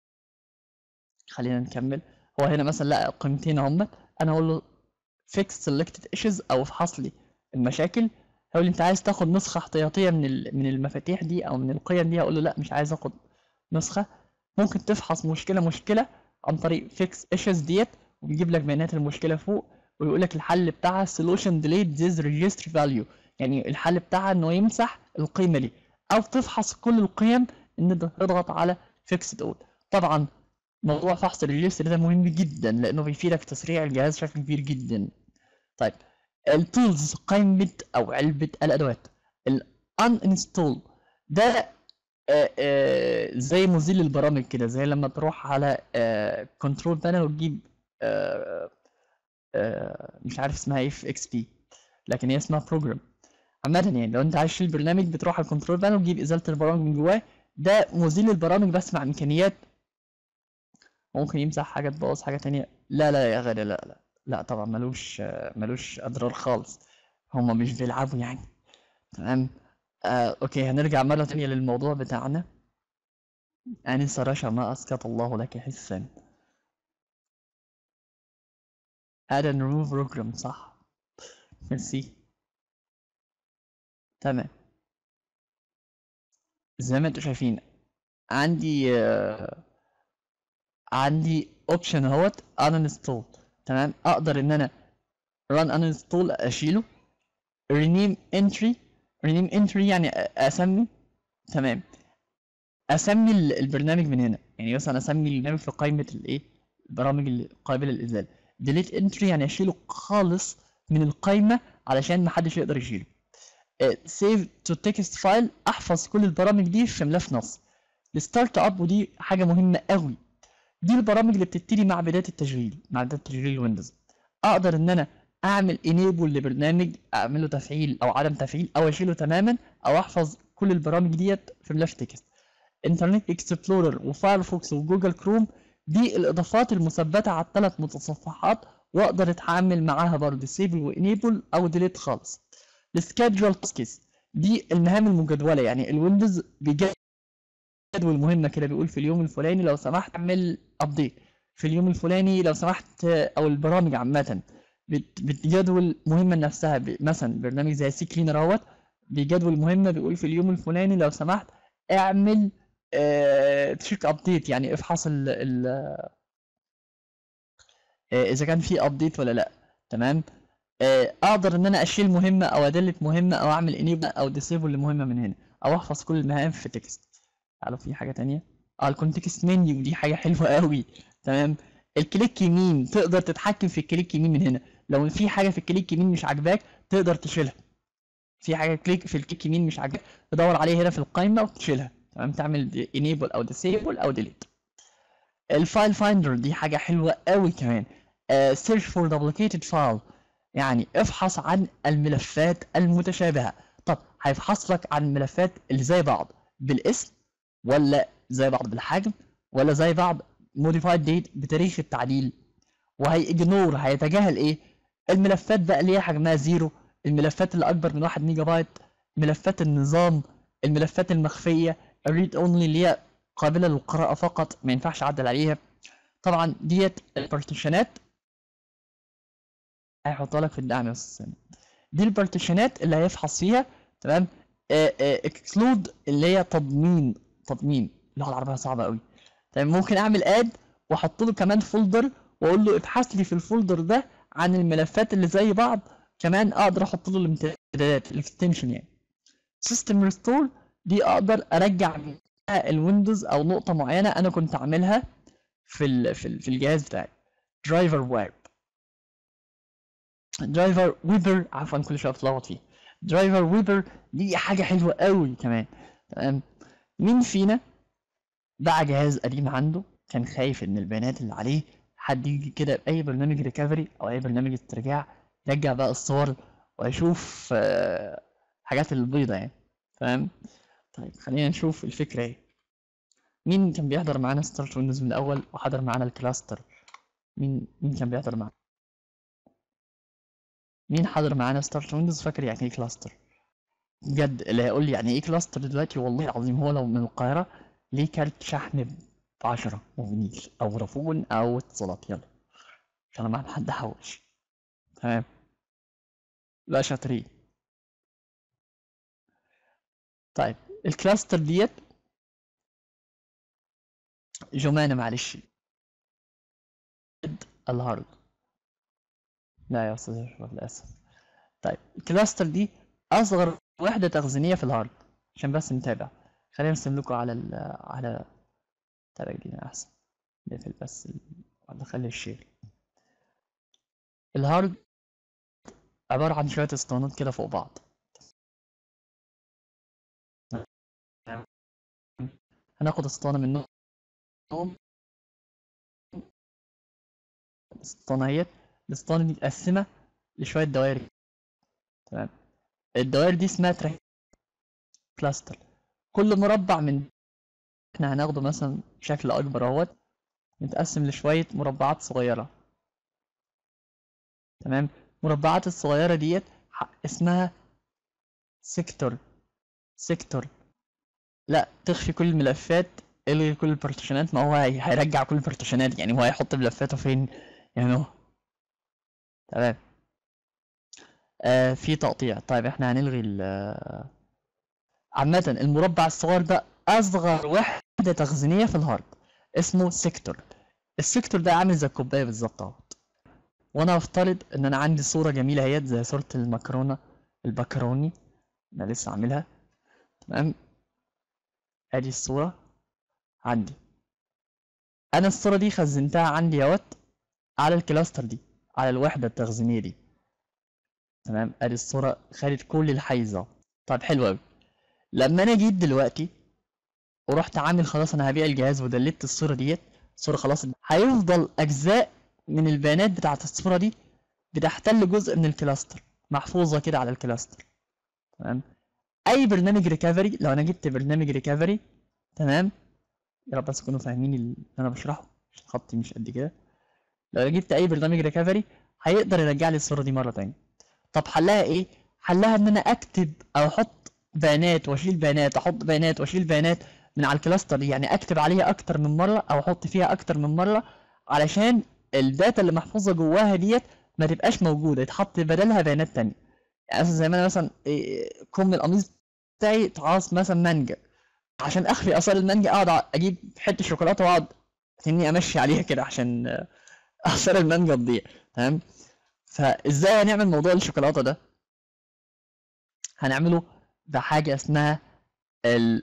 خلينا نكمل هو هنا مثلا لقى قيمتين هم انا اقول له fix selected issues او افحص لي المشاكل هيقول لي انت عايز تاخد نسخه احتياطيه من ال- من المفاتيح دي او من القيم دي اقول له لا مش عايز اخد نسخه ممكن تفحص مشكله مشكله عن طريق fix issues ديت وبيجيب لك بيانات المشكله فوق ويقول لك الحل بتاعها solution delete this registry value يعني الحل بتاعها انه يمسح القيمه دي او تفحص كل القيم ان انت تضغط على fix all طبعا موضوع فحص الريجستر ده مهم جدا لانه بيفيدك في تسريع الجهاز بشكل كبير جدا طيب التولز قائمة او علبة الادوات ال uninstall ده آه، آه، زي مزيل البرامج كده زي لما تروح على كنترول بانل وتجيب آه، آه، مش عارف اسمها ايه في اكس بي لكن هي اسمها بروجرام عامة يعني لو انت عايز تشيل برنامج بتروح على الكنترول بانل وتجيب ازالة البرامج من جواه ده مزيل البرامج بس مع امكانيات ممكن يمسح حاجة تبوظ حاجة تانية لا لا يا غالي لا لا لا طبعا ملوش ملوش أضرار خالص هما مش بيلعبوا يعني تمام آه أوكي هنرجع مرة تانية للموضوع بتاعنا أنس رشا ما أسقط الله لك حسا add and remove program صح ميرسي تمام زي ما انتوا شايفين عندي آه عندي اوبشن اهوت uninstall تمام اقدر ان انا run uninstall اشيله rename entry rename entry يعني أ- اسمي تمام اسمي ال- البرنامج من هنا يعني مثلا اسمي البرنامج في قائمه الايه البرامج القابله للازاله delete entry يعني اشيله خالص من القائمه علشان محدش يقدر يشيله سيف تو تكست فايل احفظ كل البرامج دي في ملف نص الستارت اب ودي حاجه مهمه قوي دي البرامج اللي بتبتدي مع بدايه التشغيل مع بدايه تشغيل ويندوز اقدر ان انا اعمل انيبل لبرنامج اعمل له تفعيل او عدم تفعيل او اشيله تماما او احفظ كل البرامج ديت في ملف تكست انترنت اكسبلورر وفايرفوكس وجوجل كروم دي الاضافات المثبته على الثلاث متصفحات واقدر اتعامل معاها برضه ديسيبل وانيبل او ديليت خالص السكادجول تاسكس دي المهام المجدوله يعني الويندوز بيجدول مهمه كده بيقول في اليوم الفلاني لو سمحت اعمل ابديت في اليوم الفلاني لو سمحت او البرامج عامه بت- بتجدول مهمه نفسها ب- مثلا برنامج زي سي كلينر اهوت بيجدول مهمه بيقول في اليوم الفلاني لو سمحت اعمل تشيك ابديت يعني افحص ال ال آه، اذا كان في ابديت ولا لا تمام آه، اقدر ان انا اشيل مهمه او ادلت مهمه او اعمل انيبل او ديسيبل لمهمه من هنا او احفظ كل المهام في تكست تعالوا في حاجه تانية اه الكونتكست منيو دي حاجه حلوه قوي تمام الكليك يمين تقدر تتحكم في الكليك يمين من هنا لو في حاجه في الكليك يمين مش عاجباك تقدر تشيلها في حاجه كليك في الكليك يمين مش عاجباك تدور عليه هنا في القائمه وتشيلها تمام تعمل انيبل او ديسيبل او ديليت الفايل فايندر دي حاجه حلوه قوي كمان سيرش فور دوبليكيتد فايل يعني افحص عن الملفات المتشابهه طب هيفحص لك عن الملفات اللي زي بعض بالاسم ولا زي بعض بالحجم ولا زي بعض modified date بتاريخ التعديل وهيجنور هيتجاهل ايه الملفات بقى اللي هي حجمها زيرو الملفات اللي اكبر من 1 ميجا بايت ملفات النظام الملفات المخفيه الريد اونلي اللي هي قابله للقراءه فقط ما ينفعش اعدل عليها طبعا ديت البارتيشنات هيحطها لك في الدعم يا استاذ سامي. دي البارتيشنات اللي هيفحص فيها تمام اكسكلود اللي هي تضمين تضمين اللغه العربيه صعبه قوي تمام ممكن اعمل اد واحط له كمان فولدر واقول له ابحث لي في الفولدر ده عن الملفات اللي زي بعض كمان اقدر احط له الامتدادات الاكستنشن يعني سيستم ريستور دي اقدر ارجع منها الويندوز او نقطه معينه انا كنت عاملها في ال في, ال في الجهاز بتاعي درايفر ويب درايفر ويبر عفوا كل شويه بتلخبط فيه درايفر ويبر دي حاجه حلوه قوي كمان تمام مين فينا باع جهاز قديم عنده كان خايف ان البيانات اللي عليه حد يجي كده باي برنامج ريكفري او اي برنامج استرجاع يرجع بقى الصور ويشوف آه، حاجات البيضة يعني فاهم طيب خلينا نشوف الفكرة ايه مين كان بيحضر معانا ستارت ويندوز من الاول وحضر معانا الكلاستر مين مين كان بيحضر معانا مين حضر معانا ستارت ويندوز فاكر يعني ايه كلاستر بجد اللي هيقول لي يعني ايه كلاستر دلوقتي والله العظيم هو لو من القاهرة ليه كارت شحن بعشرة موبينيل أو فودافون أو اتصالات يلا عشان ما حد حوش تمام لا شاطرين طيب الكلاستر ديت جمانة معلش الهارد لا يا استاذ اشرف للاسف طيب الكلاستر دي اصغر وحدة تخزينية في الهارد عشان بس نتابع خلينا نرسم لكم على ال على تابع جديد احسن نقفل بس ال- ولا خلي الشير الهارد عبارة عن شوية اسطوانات كده فوق بعض هناخد اسطوانة منهم الاسطوانة اهيت الاسطوانة دي متقسمة لشوية دوائر تمام الدوائر دي اسمها تراك كلاستر كل مربع من احنا هناخده مثلا بشكل اكبر اهوت متقسم لشوية مربعات صغيرة تمام المربعات الصغيرة ديت ح- اسمها سيكتور سيكتور لا تخفي كل الملفات الغي كل البارتيشنات ما هو هي- هيرجع كل البارتيشنات يعني هو هيحط ملفاته فين يعني هو تمام آه في تقطيع طيب احنا هنلغي ال آه، عامة المربع الصغير ده أصغر وحدة تخزينية في الهارد اسمه سيكتور السيكتور ده عامل زي الكوباية بالظبط اهوت وأنا أفترض إن أنا عندي صورة جميلة اهيت زي صورة المكرونة البكروني أنا لسه عاملها تمام أدي الصورة عندي انا الصورة دي خزنتها عندي اهوت على الكلاستر دي على الوحدة التخزينية دي تمام ادي الصورة خدت كل الحيزة طيب حلو اوي لما انا جيت دلوقتي ورحت عامل خلاص انا هبيع الجهاز ودلت الصورة ديت الصورة خلاص هيفضل اجزاء من البيانات بتاعت الصورة دي بتحتل جزء من الكلاستر محفوظة كده على الكلاستر تمام اي برنامج ريكفري لو انا جبت برنامج ريكفري تمام يا رب بس تكونوا فاهمين اللي انا بشرحه عشان خطي مش قد كده لو انا جبت اي برنامج ريكفري هيقدر يرجع لي الصورة دي مرة تانية طب حلها ايه حلها ان انا اكتب او احط بيانات واشيل بيانات احط بيانات واشيل بيانات من على الكلاستر دي يعني اكتب عليها اكتر من مره او احط فيها اكتر من مره علشان الداتا اللي محفوظه جواها ديت ما تبقاش موجوده يتحط بدلها بيانات تانية يعني مثلا زي ما انا مثلا إيه، كم القميص بتاعي تعاص مثلا مانجا عشان اخفي اثار المانجا اقعد اجيب حته شوكولاته واقعد اني امشي عليها كده عشان آه، اثار المانجا تضيع تمام فازاي هنعمل موضوع الشوكولاته ده هنعمله بحاجه اسمها ال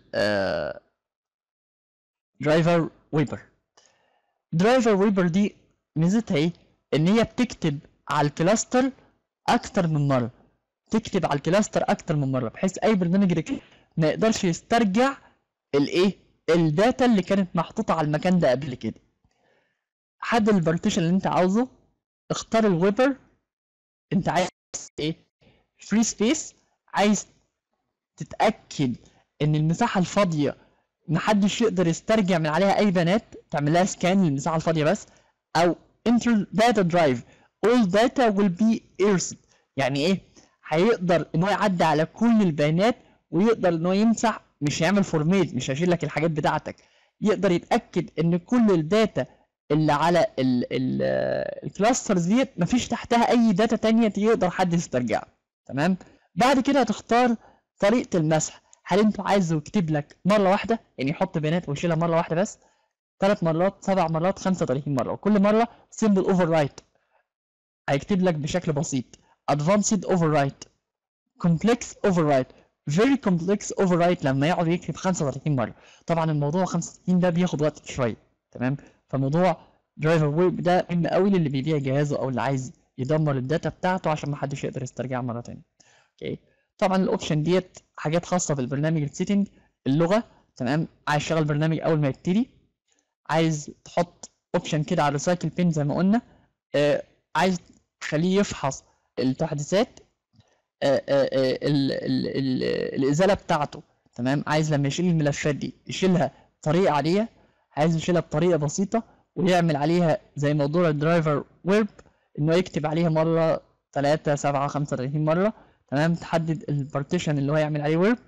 درايفر ويبر درايفر ويبر دي ميزتها ايه ان هي بتكتب على الكلاستر اكتر من مره تكتب على الكلاستر اكتر من مره بحيث اي برنامج ريك ما يقدرش يسترجع الايه الداتا اللي كانت محطوطه على المكان ده قبل كده حدد البارتيشن اللي انت عاوزه اختار الويبر انت عايز ايه فري سبيس عايز تتاكد ان المساحه الفاضيه محدش يقدر يسترجع من عليها اي بيانات تعمل لها سكان للمساحه الفاضيه بس او enter data drive all data will be erased يعني ايه هيقدر ان هو يعدي على كل البيانات ويقدر ان هو يمسح مش هيعمل فورميت مش هيشيل لك الحاجات بتاعتك يقدر يتاكد ان كل الداتا اللي على الكلاسترز ديت مفيش تحتها اي داتا تانية يقدر حد يسترجعها تمام بعد كده هتختار طريقه المسح هل انت عايزه يكتب لك مره واحده يعني يحط بيانات ويشيلها مره واحده بس ثلاث مرات سبع مرات 35 مره وكل مره سيمبل اوفر رايت هيكتب لك بشكل بسيط advanced overwrite complex overwrite very complex overwrite لما يقعد يكتب 35 مره طبعا الموضوع 35 ده بياخد وقت شويه تمام فموضوع درايفر ويب ده مهم قوي للي بيبيع جهازه او اللي عايز يدمر الداتا بتاعته عشان ما حدش يقدر يسترجعها مره تانية اوكي طبعا الاوبشن ديت حاجات خاصه بالبرنامج السيتنج اللغه تمام عايز تشغل برنامج اول ما يبتدي عايز تحط اوبشن كده على الريسايكل بين زي ما قلنا آه عايز تخليه يفحص التحديثات آه آه آه ال ال ال الازاله بتاعته تمام عايز لما يشيل الملفات دي يشيلها طريقه عاديه عايز يشيلها بطريقه بسيطه ويعمل عليها زي موضوع الدرايفر ويب انه يكتب عليها مره 3 7 35 مره تمام تحدد البارتيشن اللي هو يعمل عليه ويب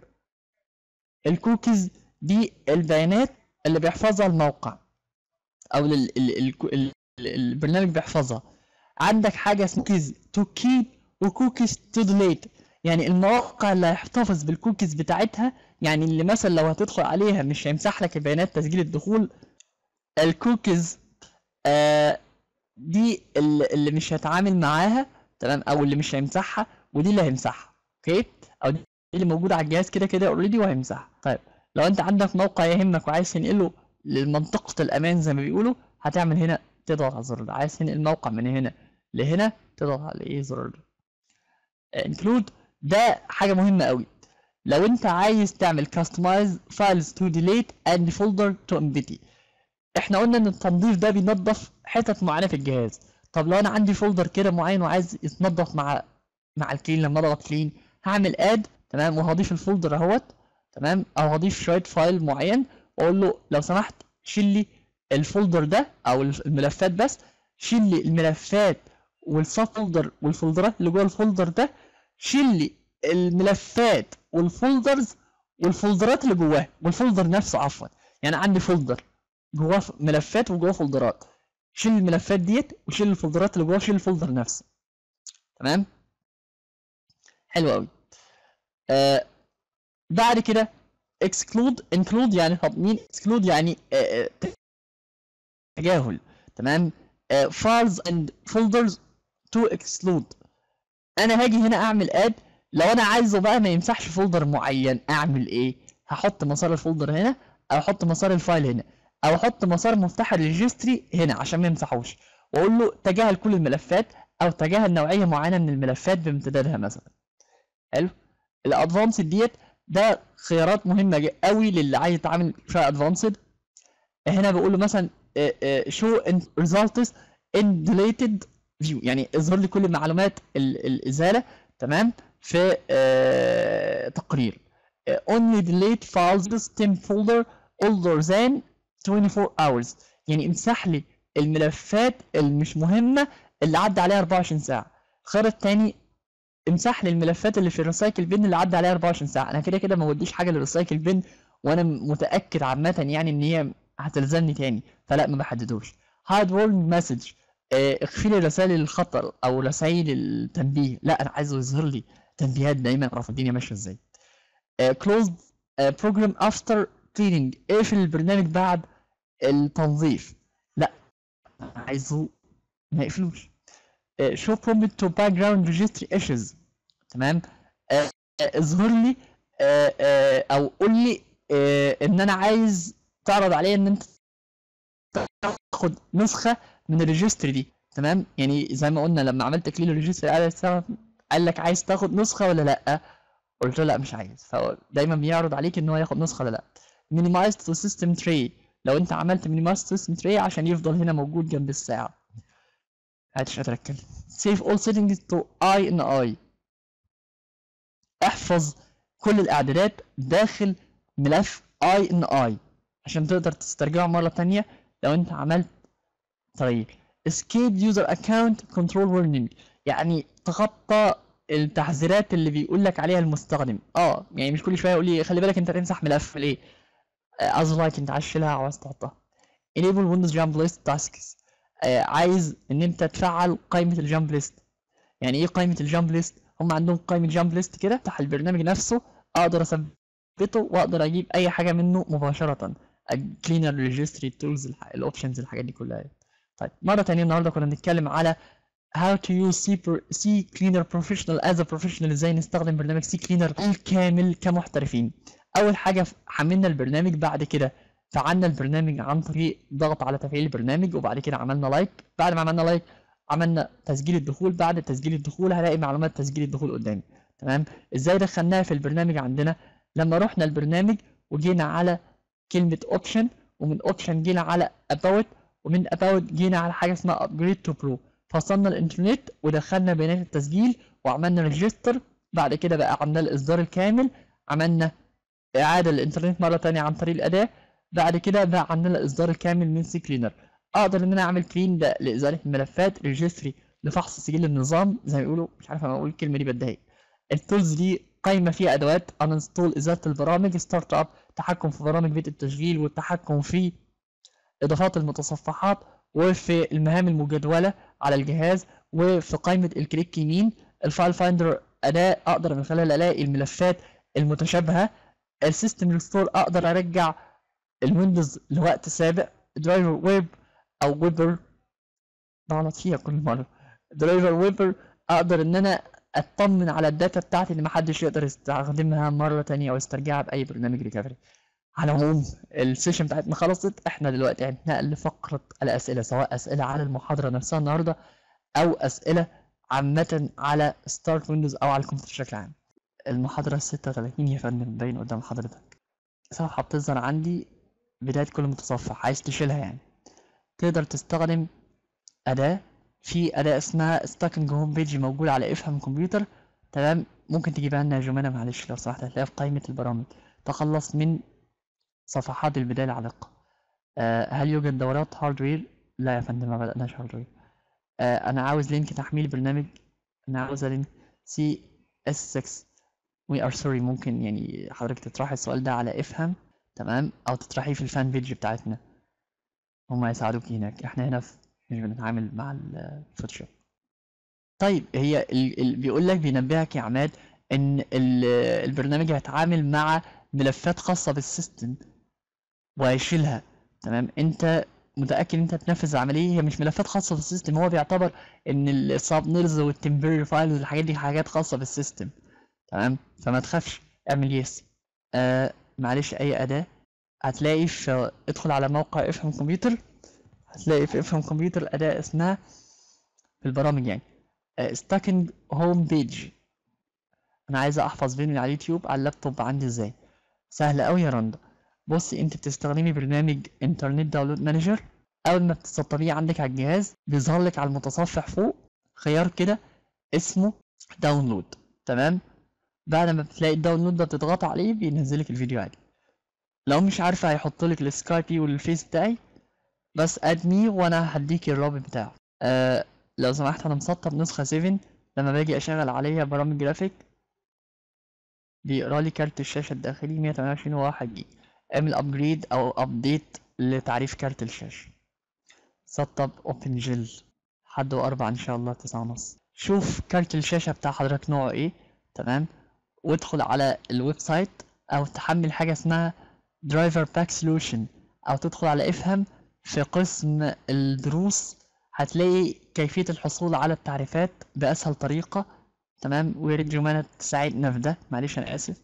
الكوكيز دي البيانات اللي بيحفظها الموقع او ال ال ال ال البرنامج بيحفظها عندك حاجه اسمها كوكيز تو كيب وكوكيز تو ديليت يعني المواقع اللي هيحتفظ بالكوكيز بتاعتها يعني اللي مثلا لو هتدخل عليها مش هيمسح لك البيانات تسجيل الدخول الكوكيز آه دي اللي اللي مش هتعامل معاها تمام او اللي مش هيمسحها ودي اللي هيمسحها اوكي او دي اللي موجوده على الجهاز كده كده اوريدي وهيمسحها طيب لو انت عندك موقع يهمك وعايز تنقله لمنطقه الامان زي ما بيقولوا هتعمل هنا تضغط على الزر ده عايز تنقل الموقع من هنا لهنا تضغط على ايه الزرار ده انكلود ده حاجه مهمه قوي لو انت عايز تعمل customize files to delete and folder to empty احنا قلنا ان التنظيف ده بينظف حتت معينه في الجهاز طب لو انا عندي فولدر كده معين وعايز يتنظف مع مع الكلين لما اضغط كلين هعمل اد تمام وهضيف الفولدر اهوت تمام او هضيف شويه فايل معين واقول له لو سمحت شيل لي الفولدر ده او الملفات بس شيل لي الملفات والسب فولدر والفولدرات اللي جوه الفولدر ده شيل لي الملفات والفولدرز والفولدرات اللي جواه والفولدر نفسه عفوا يعني عندي فولدر جواه ف- ملفات وجواه فولدرات شيل الملفات ديت وشيل الفولدرات اللي جواه شيل الفولدر نفسه تمام حلو قوي آه بعد كده exclude include يعني تضمين exclude يعني آه آه، تجاهل تمام آه files and folders to exclude انا هاجي هنا اعمل اد لو انا عايزه بقى ما يمسحش فولدر معين اعمل ايه هحط مسار الفولدر هنا او احط مسار الفايل هنا او احط مسار مفتاح الريجستري هنا عشان ما يمسحوش واقول له تجاهل كل الملفات او تجاهل نوعيه معينه من الملفات بامتدادها مثلا حلو الادفانسد ديت ده خيارات مهمه ج- قوي للي عايز يتعامل فيها ادفانسد هنا بقول له مثلا شو results in deleted view يعني اظهر لي كل معلومات ال- الازاله تمام في آه، تقرير آه، only delete files stem folder older than 24 hours يعني امسح لي الملفات المش مهمه اللي عدى عليها 24 ساعه الخيار التاني امسح لي الملفات اللي في الريسايكل بين اللي عدى عليها 24 ساعه انا كده كده ما وديش حاجه للريسايكل بين وانا متاكد عامه يعني ان هي هتلزمني تاني فلا ما بحددوش هايد وورنينج مسج اخفي لي رسائل الخطر او رسائل التنبيه لا انا عايزه يظهر لي تنبيهات دايما اعرف الدنيا ماشيه ازاي كلوز بروجرام افتر كليننج اقفل البرنامج بعد التنظيف لا أنا عايزه ما يقفلوش شو برومت تو باك جراوند ريجستري ايشوز تمام آه، آه، اظهر لي آه، آه، او قول لي آه، ان انا عايز تعرض عليا ان انت تاخد نسخه من الريجستري دي تمام يعني زي ما قلنا لما عملت تكليل الريجستري قال قال لك عايز تاخد نسخه ولا لا قلت له لا مش عايز فهو دايما بيعرض عليك ان هو ياخد نسخه ولا لا minimize to system tray لو انت عملت minimize to system tray عشان يفضل هنا موجود جنب الساعه مش قادر اتكلم save all settings to i in i احفظ كل الاعدادات داخل ملف i in i عشان تقدر تسترجعه مرة تانية لو انت عملت طريق escape user account control warning يعني تخطى التحذيرات اللي بيقول لك عليها المستخدم اه يعني مش كل شويه يقول لي خلي بالك انت تمسح ملف ليه از لايك انت عايز تشيلها او عايز تحطها enable windows jump list tasks آه عايز ان انت تفعل قائمه الجامب ليست يعني ايه قائمه الجامب ليست هم عندهم قائمه جامب ليست كده بتاع البرنامج نفسه اقدر اثبته واقدر اجيب اي حاجه منه مباشره كلينر ريجستري تولز الاوبشنز الحاجات دي كلها طيب مره تانية النهارده كنا بنتكلم على how to use C, pro- C cleaner professional as a professional ازاي نستخدم برنامج C cleaner الكامل كمحترفين اول حاجه حملنا البرنامج بعد كده فعلنا البرنامج عن طريق ضغط على تفعيل البرنامج وبعد كده عملنا لايك بعد ما عملنا لايك عملنا تسجيل الدخول بعد تسجيل الدخول هلاقي معلومات تسجيل الدخول قدامي تمام ازاي دخلناها في البرنامج عندنا لما رحنا البرنامج وجينا على كلمة اوبشن ومن اوبشن جينا على about ومن about جينا على حاجة اسمها upgrade to pro فصلنا الانترنت ودخلنا بيانات التسجيل وعملنا ريجستر بعد كده بقى عملنا الاصدار الكامل عملنا اعادة للانترنت مرة تانية عن طريق الاداة بعد كده بقى عندنا الاصدار الكامل من سي كلينر اقدر ان انا اعمل كلين ده لازاله الملفات ريجستري لفحص سجل النظام زي ما بيقولوا مش عارف انا اقول الكلمه دي بتضايق التولز دي قايمه فيها ادوات انستول ازاله البرامج ستارت اب تحكم في برامج بيت التشغيل والتحكم في اضافات المتصفحات وفي المهام المجدوله على الجهاز وفي قائمه الكليك يمين الفايل فايندر اداه اقدر من خلالها الاقي الملفات المتشابهه السيستم ريستور اقدر ارجع الويندوز لوقت سابق درايفر ويب او ويبر بغلط فيها كل مره درايفر ويبر اقدر ان انا اطمن على الداتا بتاعتي اللي محدش يقدر يستخدمها مره تانية او يسترجعها باي برنامج ريكفري على العموم السيشن بتاعتنا خلصت احنا دلوقتي هنتنقل لفقره الاسئله سواء اسئله على المحاضره نفسها النهارده او اسئله عامه على ستارت ويندوز او على الكمبيوتر بشكل عام المحاضره 36 يا فندم باين قدام حضرتك صفحه بتظهر عندي بدايه كل متصفح عايز تشيلها يعني تقدر تستخدم أداة في أداة اسمها ستاكنج هوم بيج موجودة على افهم كمبيوتر تمام ممكن تجيبها لنا يا جمانة معلش لو سمحت هتلاقيها في قائمة البرامج تخلص من صفحات البداية العالقة آه هل يوجد دورات هاردوير؟ لا يا فندم ما بدأناش هاردوير آه أنا عاوز لينك تحميل برنامج أنا عاوز لينك سي اس 6 وي ار سوري ممكن يعني حضرتك تطرحي السؤال ده على افهم تمام أو تطرحيه في الفان بيج بتاعتنا هما يساعدوك هناك احنا هنا في مش بنتعامل مع الفوتوشوب طيب هي ال... ال... بيقول لك بينبهك يا عماد ان ال... البرنامج هيتعامل مع ملفات خاصة بالسيستم وهيشيلها تمام انت متأكد انت تنفذ العملية هي مش ملفات خاصة بالسيستم هو بيعتبر ان السابنرز والتمبري فايلز والحاجات دي حاجات خاصة بالسيستم تمام فما تخافش اعمل يس آه معلش اي أداة هتلاقي في ادخل على موقع افهم كمبيوتر هتلاقي في افهم كمبيوتر اداة اسمها في البرامج يعني ستاكنج هوم بيج انا عايز احفظ فيديو على اليوتيوب على اللابتوب عندي ازاي سهل قوي يا رندا بصي انت بتستخدمي برنامج انترنت داونلود مانجر اول ما بتسطبيه عندك على الجهاز بيظهر لك على المتصفح فوق خيار كده اسمه داونلود تمام بعد ما بتلاقي الداونلود ده بتضغط عليه بينزل لك الفيديو عادي لو مش عارفه هيحط لك السكايبي والفيس بتاعي بس اد مي وانا هديك الرابط بتاعه آه لو سمحت انا مسطب نسخه 7 لما باجي اشغل عليها برامج جرافيك بيقرا لي كارت الشاشه الداخلي 128 و 1 جيجا اعمل ابجريد او ابديت لتعريف كارت الشاشه سطب اوبن جيل حد واربع ان شاء الله تسعة ونص شوف كارت الشاشه بتاع حضرتك نوعه ايه تمام وادخل على الويب سايت او تحمل حاجه اسمها درايفر باك سولوشن او تدخل على افهم في قسم الدروس هتلاقي كيفيه الحصول على التعريفات باسهل طريقه تمام ويا ريت جمانة تساعدنا في ده معلش انا اسف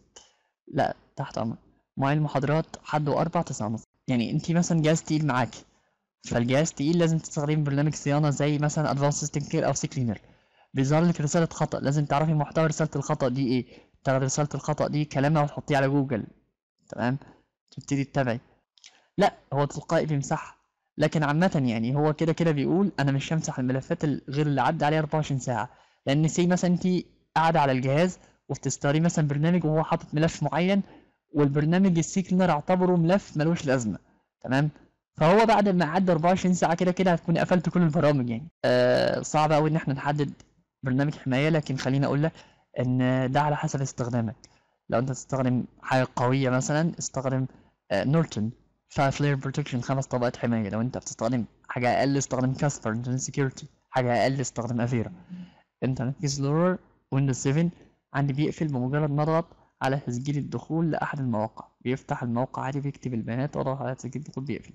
لا تحت امر مواعيد المحاضرات حد واربع تسعة ونص يعني انت مثلا جهاز تقيل معاكي فالجهاز تقيل لازم تستخدمي برنامج صيانه زي مثلا ادفانس سيستم كير او سيكلينر بيظهر لك رساله خطا لازم تعرفي محتوى رساله الخطا دي ايه تاخدي رساله الخطا دي كلامها وتحطيه على جوجل تمام تبتدي تتابعي لا هو تلقائي بيمسحها لكن عامة يعني هو كده كده بيقول انا مش همسح الملفات ال- غير اللي عدى عليها 24 ساعة لان سي مثلا انت قاعدة على الجهاز وبتستخدمي مثلا برنامج وهو حاطط ملف معين والبرنامج السيكلينر اعتبره ملف ملوش لازمة تمام فهو بعد ما عدى 24 ساعة كده كده هتكون قفلت كل البرامج يعني آه صعب قوي ان احنا نحدد برنامج حماية لكن خليني اقول لك ان ده على حسب استخدامك لو انت تستخدم حاجة قوية مثلا استخدم آه نورتون 5 layer protection خمس طبقات حماية لو انت بتستخدم حاجة اقل استخدم كاسبر انترنت سكيورتي حاجة اقل استخدم افيرا انترنت اكسبلورر ويندوز 7 عندي بيقفل بمجرد ما اضغط على تسجيل الدخول لأحد المواقع بيفتح الموقع عادي بيكتب البيانات واضغط على تسجيل الدخول بيقفل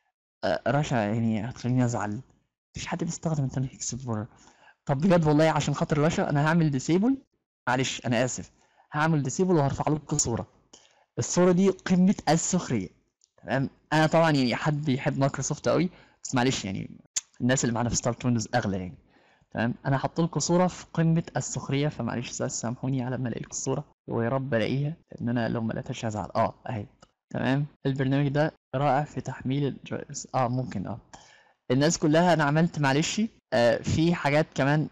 آه، رشا يعني هتخليني ازعل مفيش حد بيستخدم انترنت اكسبلورر طب بجد والله عشان خاطر رشا انا هعمل ديسيبل معلش انا اسف هعمل ديسيبل وهرفع لكم صورة الصورة دي قمة السخرية تمام انا طبعا يعني حد بيحب مايكروسوفت قوي بس معلش يعني الناس اللي معانا في ستارت ويندوز اغلى يعني تمام انا هحط لكم صورة في قمة السخرية فمعلش سامحوني على ما الاقي لكم الصورة ويا رب الاقيها لان انا لو ما لقيتهاش هزعل اه اهي تمام البرنامج ده رائع في تحميل الدرايفرز اه ممكن اه الناس كلها انا عملت معلش آه في حاجات كمان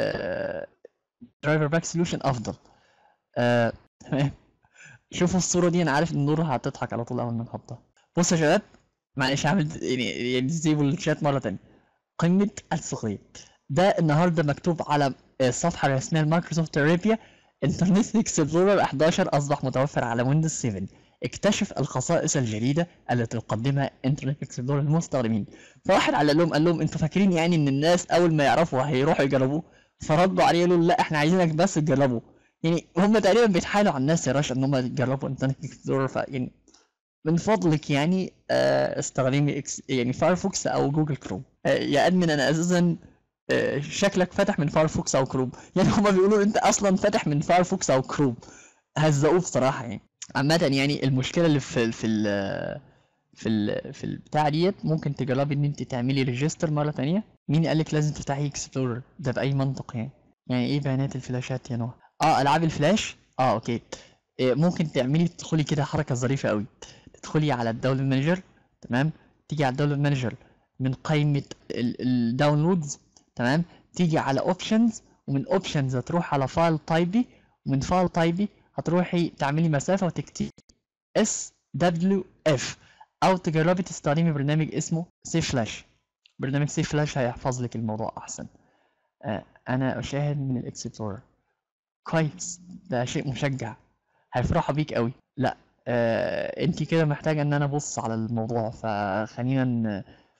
آه درايفر باك سولوشن افضل آه تمام شوفوا الصورة دي انا عارف ان نور هتضحك على طول اول ما نحطها بصوا يا شباب معلش هعمل يعني يعني ديسيبل الشات مرة تانية قمة السخرية ده النهارده مكتوب على الصفحة الرسمية لمايكروسوفت اريبيا انترنت اكسبلورر 11 اصبح متوفر على ويندوز 7 اكتشف الخصائص الجديدة التي تقدمها انترنت اكسبلورر للمستخدمين فواحد علق لهم قال لهم انتوا فاكرين يعني ان الناس اول ما يعرفوا هيروحوا يجربوه فردوا عليه قالوا له لا احنا عايزينك بس تجربه يعني هم تقريبا بيتحايلوا على الناس يا رشا ان هم يجربوا انترنت اكسبلورر فيعني من فضلك يعني آه، استخدمي إكس يعني فايرفوكس او جوجل كروم آه، يا ادمن انا اساسا آه، شكلك فاتح من فايرفوكس او كروم يعني هما بيقولوا انت اصلا فاتح من فايرفوكس او كروم هزقوه بصراحه يعني عامه يعني المشكله اللي في في ال في ال في البتاع ديت ممكن تجربي ان انت تعملي ريجستر مره تانية مين قالك لازم تفتحي اكسبلورر ده باي منطق يعني يعني ايه بيانات الفلاشات يا نوح اه العاب الفلاش اه اوكي إيه ممكن تعملي تدخلي كده حركه ظريفه قوي تدخلي على الداونلود مانجر تمام تيجي على الداونلود مانجر من قائمه الداونلودز تمام تيجي على اوبشنز ومن اوبشنز هتروح على فايل تايبي ومن فايل تايبي هتروحي تعملي مسافه وتكتبي اس دبليو اف او تجربي تستخدمي برنامج اسمه سيف فلاش برنامج سيف فلاش هيحفظ لك الموضوع احسن آه انا اشاهد من الاكسبلورر كويس ده شيء مشجع هيفرحوا بيك قوي لا آه انت كده محتاجه ان انا ابص على الموضوع فخلينا ن-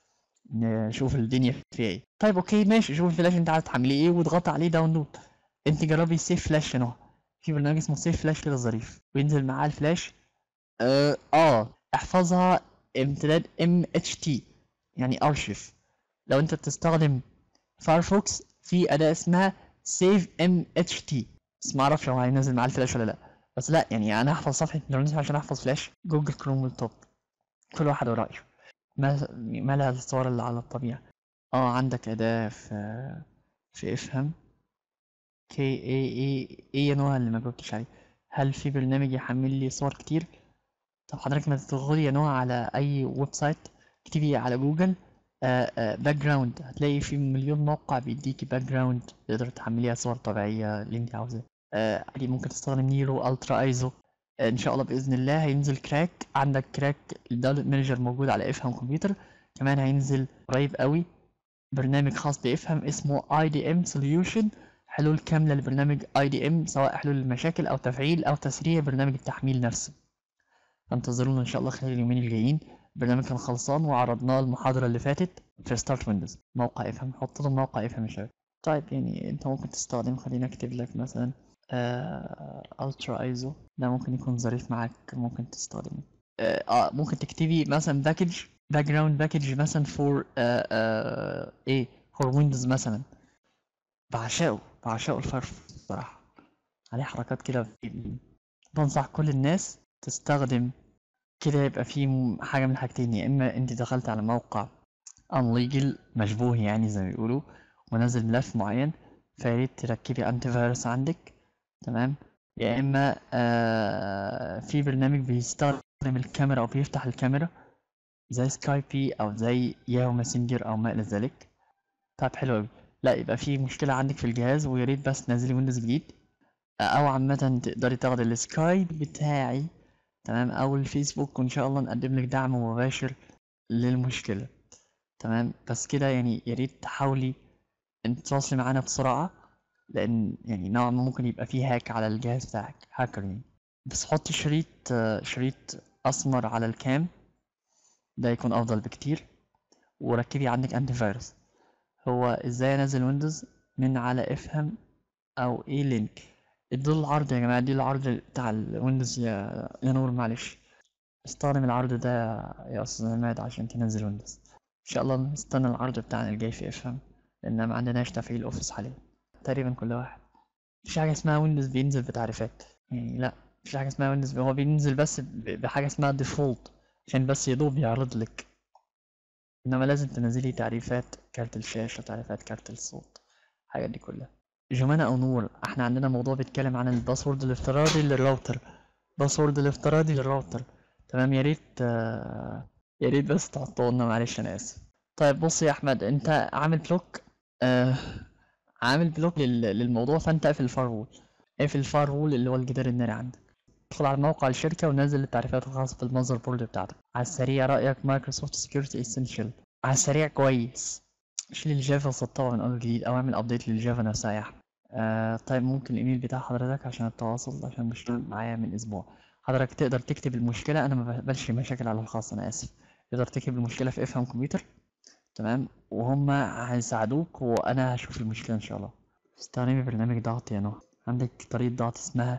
نشوف الدنيا فيها ايه طيب اوكي ماشي شوف الفلاش انت عايز تعمليه ايه واضغط عليه داونلود انت جربي سيف فلاش هنا في برنامج اسمه سيف فلاش كده ظريف وينزل معاه الفلاش اه, آه احفظها امتداد ام اتش تي يعني ارشيف لو انت بتستخدم فايرفوكس في اداة اسمها سيف ام اتش تي بس ما اعرفش هو هينزل معاه الفلاش ولا لا بس لا يعني انا هحفظ صفحة انترنت عشان احفظ فلاش جوجل كروم والتوب كل واحد ورأيه ما ما لها الصور اللي على الطبيعة اه عندك أداة في في افهم كي اي اي ايه نوع اللي ما جاوبتش عليه هل في برنامج يحمل لي صور كتير طب حضرتك ما تدخلي يا نوع على اي ويب سايت اكتبي على جوجل باك جراوند هتلاقي في مليون موقع بيديكي باك جراوند تقدر تحمليها صور طبيعية اللي انت عاوزاه آه، عادي ممكن تستخدم نيرو الترا ايزو آه، ان شاء الله باذن الله هينزل كراك عندك كراك الداونلود مانجر موجود على افهم كمبيوتر كمان هينزل قريب قوي برنامج خاص بافهم اسمه اي دي ام سوليوشن حلول كامله لبرنامج اي دي ام سواء حلول المشاكل او تفعيل او تسريع برنامج التحميل نفسه فانتظرونا ان شاء الله خلال اليومين الجايين البرنامج كان خلصان وعرضناه المحاضره اللي فاتت في ستارت ويندوز موقع افهم حط له موقع افهم يا شباب طيب يعني انت ممكن تستخدم خلينا اكتب لك مثلا الترا ايزو ده ممكن يكون ظريف معاك ممكن تستخدمه اه آه، ممكن تكتبي مثلا باكج باك جراوند باكج مثلا فور ايه فور ويندوز مثلا بعشقه بعشقه الفرف بصراحة عليه حركات كده في- بنصح كل الناس تستخدم كده يبقى في م- حاجة من الحاجتين يا إما أنت دخلت على موقع unlegal مشبوه يعني زي ما بيقولوا ونزل ملف معين فياريت تركبي أنتي فيروس عندك تمام يا إما آه في برنامج بيستخدم الكاميرا أو بيفتح الكاميرا زي سكايبي أو زي ياهو ماسنجر أو ما إلى ذلك طيب حلو أوي لا يبقى في مشكلة عندك في الجهاز ويا ريت بس تنزلي ويندوز جديد أو عامة تقدري تاخدي السكايب بتاعي تمام أو الفيسبوك وإن شاء الله نقدم لك دعم مباشر للمشكلة تمام بس كده يعني يا ريت تحاولي إن تتواصلي معانا بسرعة لأن يعني نوعا ما ممكن يبقى فيه هاك على الجهاز بتاعك هاكر يعني بس حطي شريط آه، شريط أسمر على الكام ده يكون أفضل بكتير وركبي عندك أنتي فيروس هو ازاي انزل ويندوز من على افهم او ايه لينك ادوا العرض يا جماعه دي العرض بتاع الويندوز يا يا نور معلش استخدم العرض ده يا استاذ عماد عشان تنزل ويندوز ان شاء الله نستنى العرض بتاعنا الجاي في افهم لان ما عندناش تفعيل اوفيس حاليا تقريبا كل واحد مفيش حاجه اسمها ويندوز بينزل بتعريفات يعني لا مفيش حاجه اسمها ويندوز هو بينزل بس ب- بحاجه اسمها ديفولت عشان بس يدوب يعرض لك انما لازم تنزلي تعريفات كارت الشاشة تعريفات كارت الصوت الحاجات دي كلها جمانة او نور احنا عندنا موضوع بيتكلم عن الباسورد الافتراضي للراوتر باسورد الافتراضي للراوتر تمام يا ريت آه، يا ريت بس تحطوا لنا معلش انا اسف طيب بص يا احمد انت عامل بلوك آه عامل بلوك لل- للموضوع فانت اقفل الفاير اقفل الفاير اللي هو الجدار الناري عندك ادخل على موقع الشركة ونزل التعريفات الخاصة بالمصدر بورد بتاعتك على السريع رأيك مايكروسوفت سكيورتي اسينشال على السريع كويس شيل الجافا وسطبها من أول جديد أو اعمل أبديت للجافا نفسها يا أحمد آه طيب ممكن الإيميل بتاع حضرتك عشان التواصل عشان مش معايا من أسبوع حضرتك تقدر تكتب المشكلة أنا ما بقبلش مشاكل على الخاص أنا آسف تقدر تكتب المشكلة في افهم كمبيوتر تمام وهم هيساعدوك وأنا هشوف المشكلة إن شاء الله استخدمي برنامج ضغط يا نوح عندك طريقة ضغط اسمها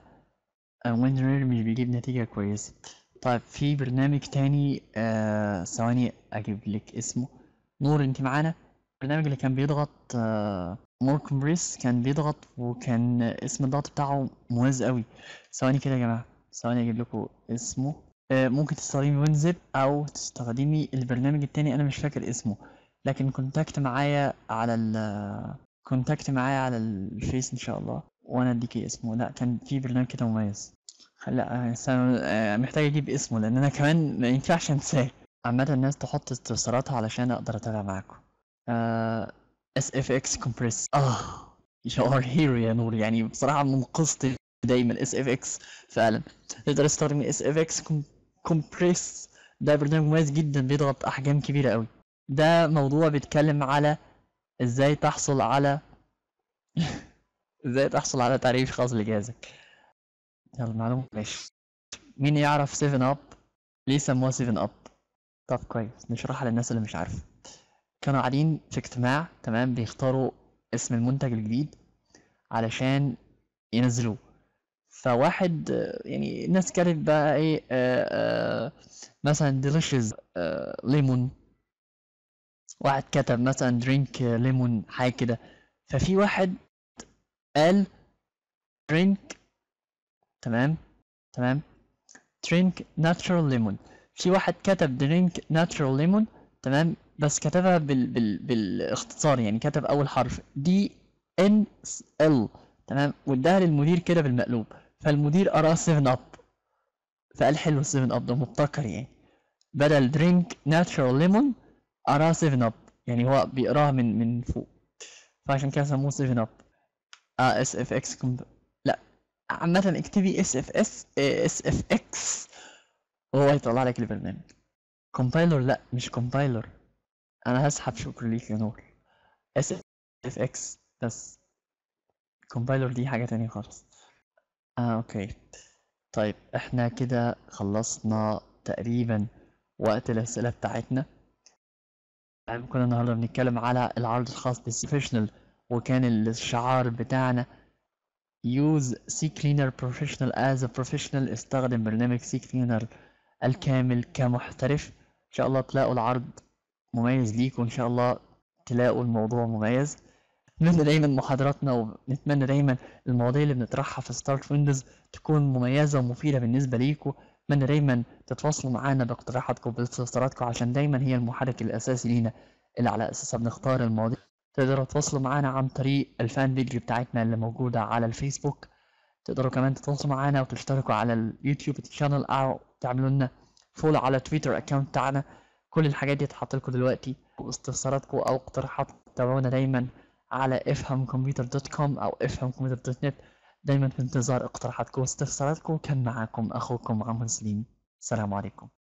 وينرر مش بيجيب نتيجة كويسة طيب في برنامج تاني آه ثواني اجيب لك اسمه نور انت معانا البرنامج اللي كان بيضغط آه مور كومبريس كان بيضغط وكان اسم الضغط بتاعه مميز قوي ثواني كده يا جماعة ثواني اجيب لكم اسمه آه ممكن تستخدمي وينزب او تستخدمي البرنامج التاني انا مش فاكر اسمه لكن كونتاكت معايا على ال كونتاكت معايا على الفيس ان شاء الله وانا اديكي اسمه لا كان في برنامج كده مميز لا بس أنا- آه، محتاج اجيب اسمه لان انا كمان ما ينفعش انساه عامة الناس تحط استفساراتها علشان اقدر اتابع معاكم اس اف اكس كومبريس اه يو ار هيرو يا نور يعني بصراحة منقذتي دايما اس اف اكس فعلا تقدر تستخدم اس اف اكس كومبريس ده برنامج مميز جدا بيضغط احجام كبيرة قوي ده موضوع بيتكلم على ازاي تحصل على ازاي تحصل على تعريف خاص لجهازك يلا معلومة ماشي مين يعرف 7 اب ليه سموها 7 اب طب كويس نشرحها للناس اللي مش عارفة كانوا قاعدين في اجتماع تمام بيختاروا اسم المنتج الجديد علشان ينزلوه فواحد آه، يعني الناس كانت بقى ايه آه آه مثلا ديليشيز ليمون واحد كتب مثلا درينك ليمون حاجة كده ففي واحد قال درينك تمام تمام درينك ناتشورال ليمون في واحد كتب درينك ناتشورال ليمون تمام بس كتبها بال... بال... بالاختصار يعني كتب اول حرف دي ان ال تمام واداها للمدير كده بالمقلوب فالمدير قراها 7 اب فقال حلو 7 اب ده مبتكر يعني بدل درينك ناتشورال ليمون قراها 7 اب يعني هو بيقراها من من فوق فعشان كده سموه 7 اب اه اس اف اكس لا عامة اكتبي اس اف اس اس اف اكس وهو يطلع لك البرنامج كومبايلر لا مش كومبايلر انا هسحب شكر ليك يا نور اس اف اكس بس كومبايلر دي حاجة تانية خالص اه اوكي طيب احنا كده خلصنا تقريبا وقت الأسئلة بتاعتنا يعني كنا النهاردة بنتكلم على العرض الخاص بالبروفيشنال وكان الشعار بتاعنا use CCleaner professional as a professional استخدم برنامج CCleaner الكامل كمحترف ان شاء الله تلاقوا العرض مميز ليكم وان شاء الله تلاقوا الموضوع مميز نتمنى دايما محاضراتنا ونتمنى دايما المواضيع اللي بنطرحها في ستارت ويندوز تكون مميزة ومفيدة بالنسبة ليكم اتمنى دايما تتواصلوا معانا باقتراحاتكم باستفساراتكم عشان دايما هي المحرك الاساسي لينا اللي على اساسها بنختار المواضيع تقدروا تتواصلوا معانا عن طريق الفان بيج بتاعتنا اللي موجودة على الفيسبوك تقدروا كمان تتواصلوا معانا وتشتركوا على اليوتيوب تشانل او تعملوا لنا فولو على تويتر اكونت بتاعنا كل الحاجات دي اتحط لكم دلوقتي واستفساراتكم او اقتراحات تابعونا دايما على افهمكمبيوتر.com او افهمكمبيوتر.net دايما في انتظار اقتراحاتكم واستفساراتكم كان معاكم اخوكم عمرو سليم السلام عليكم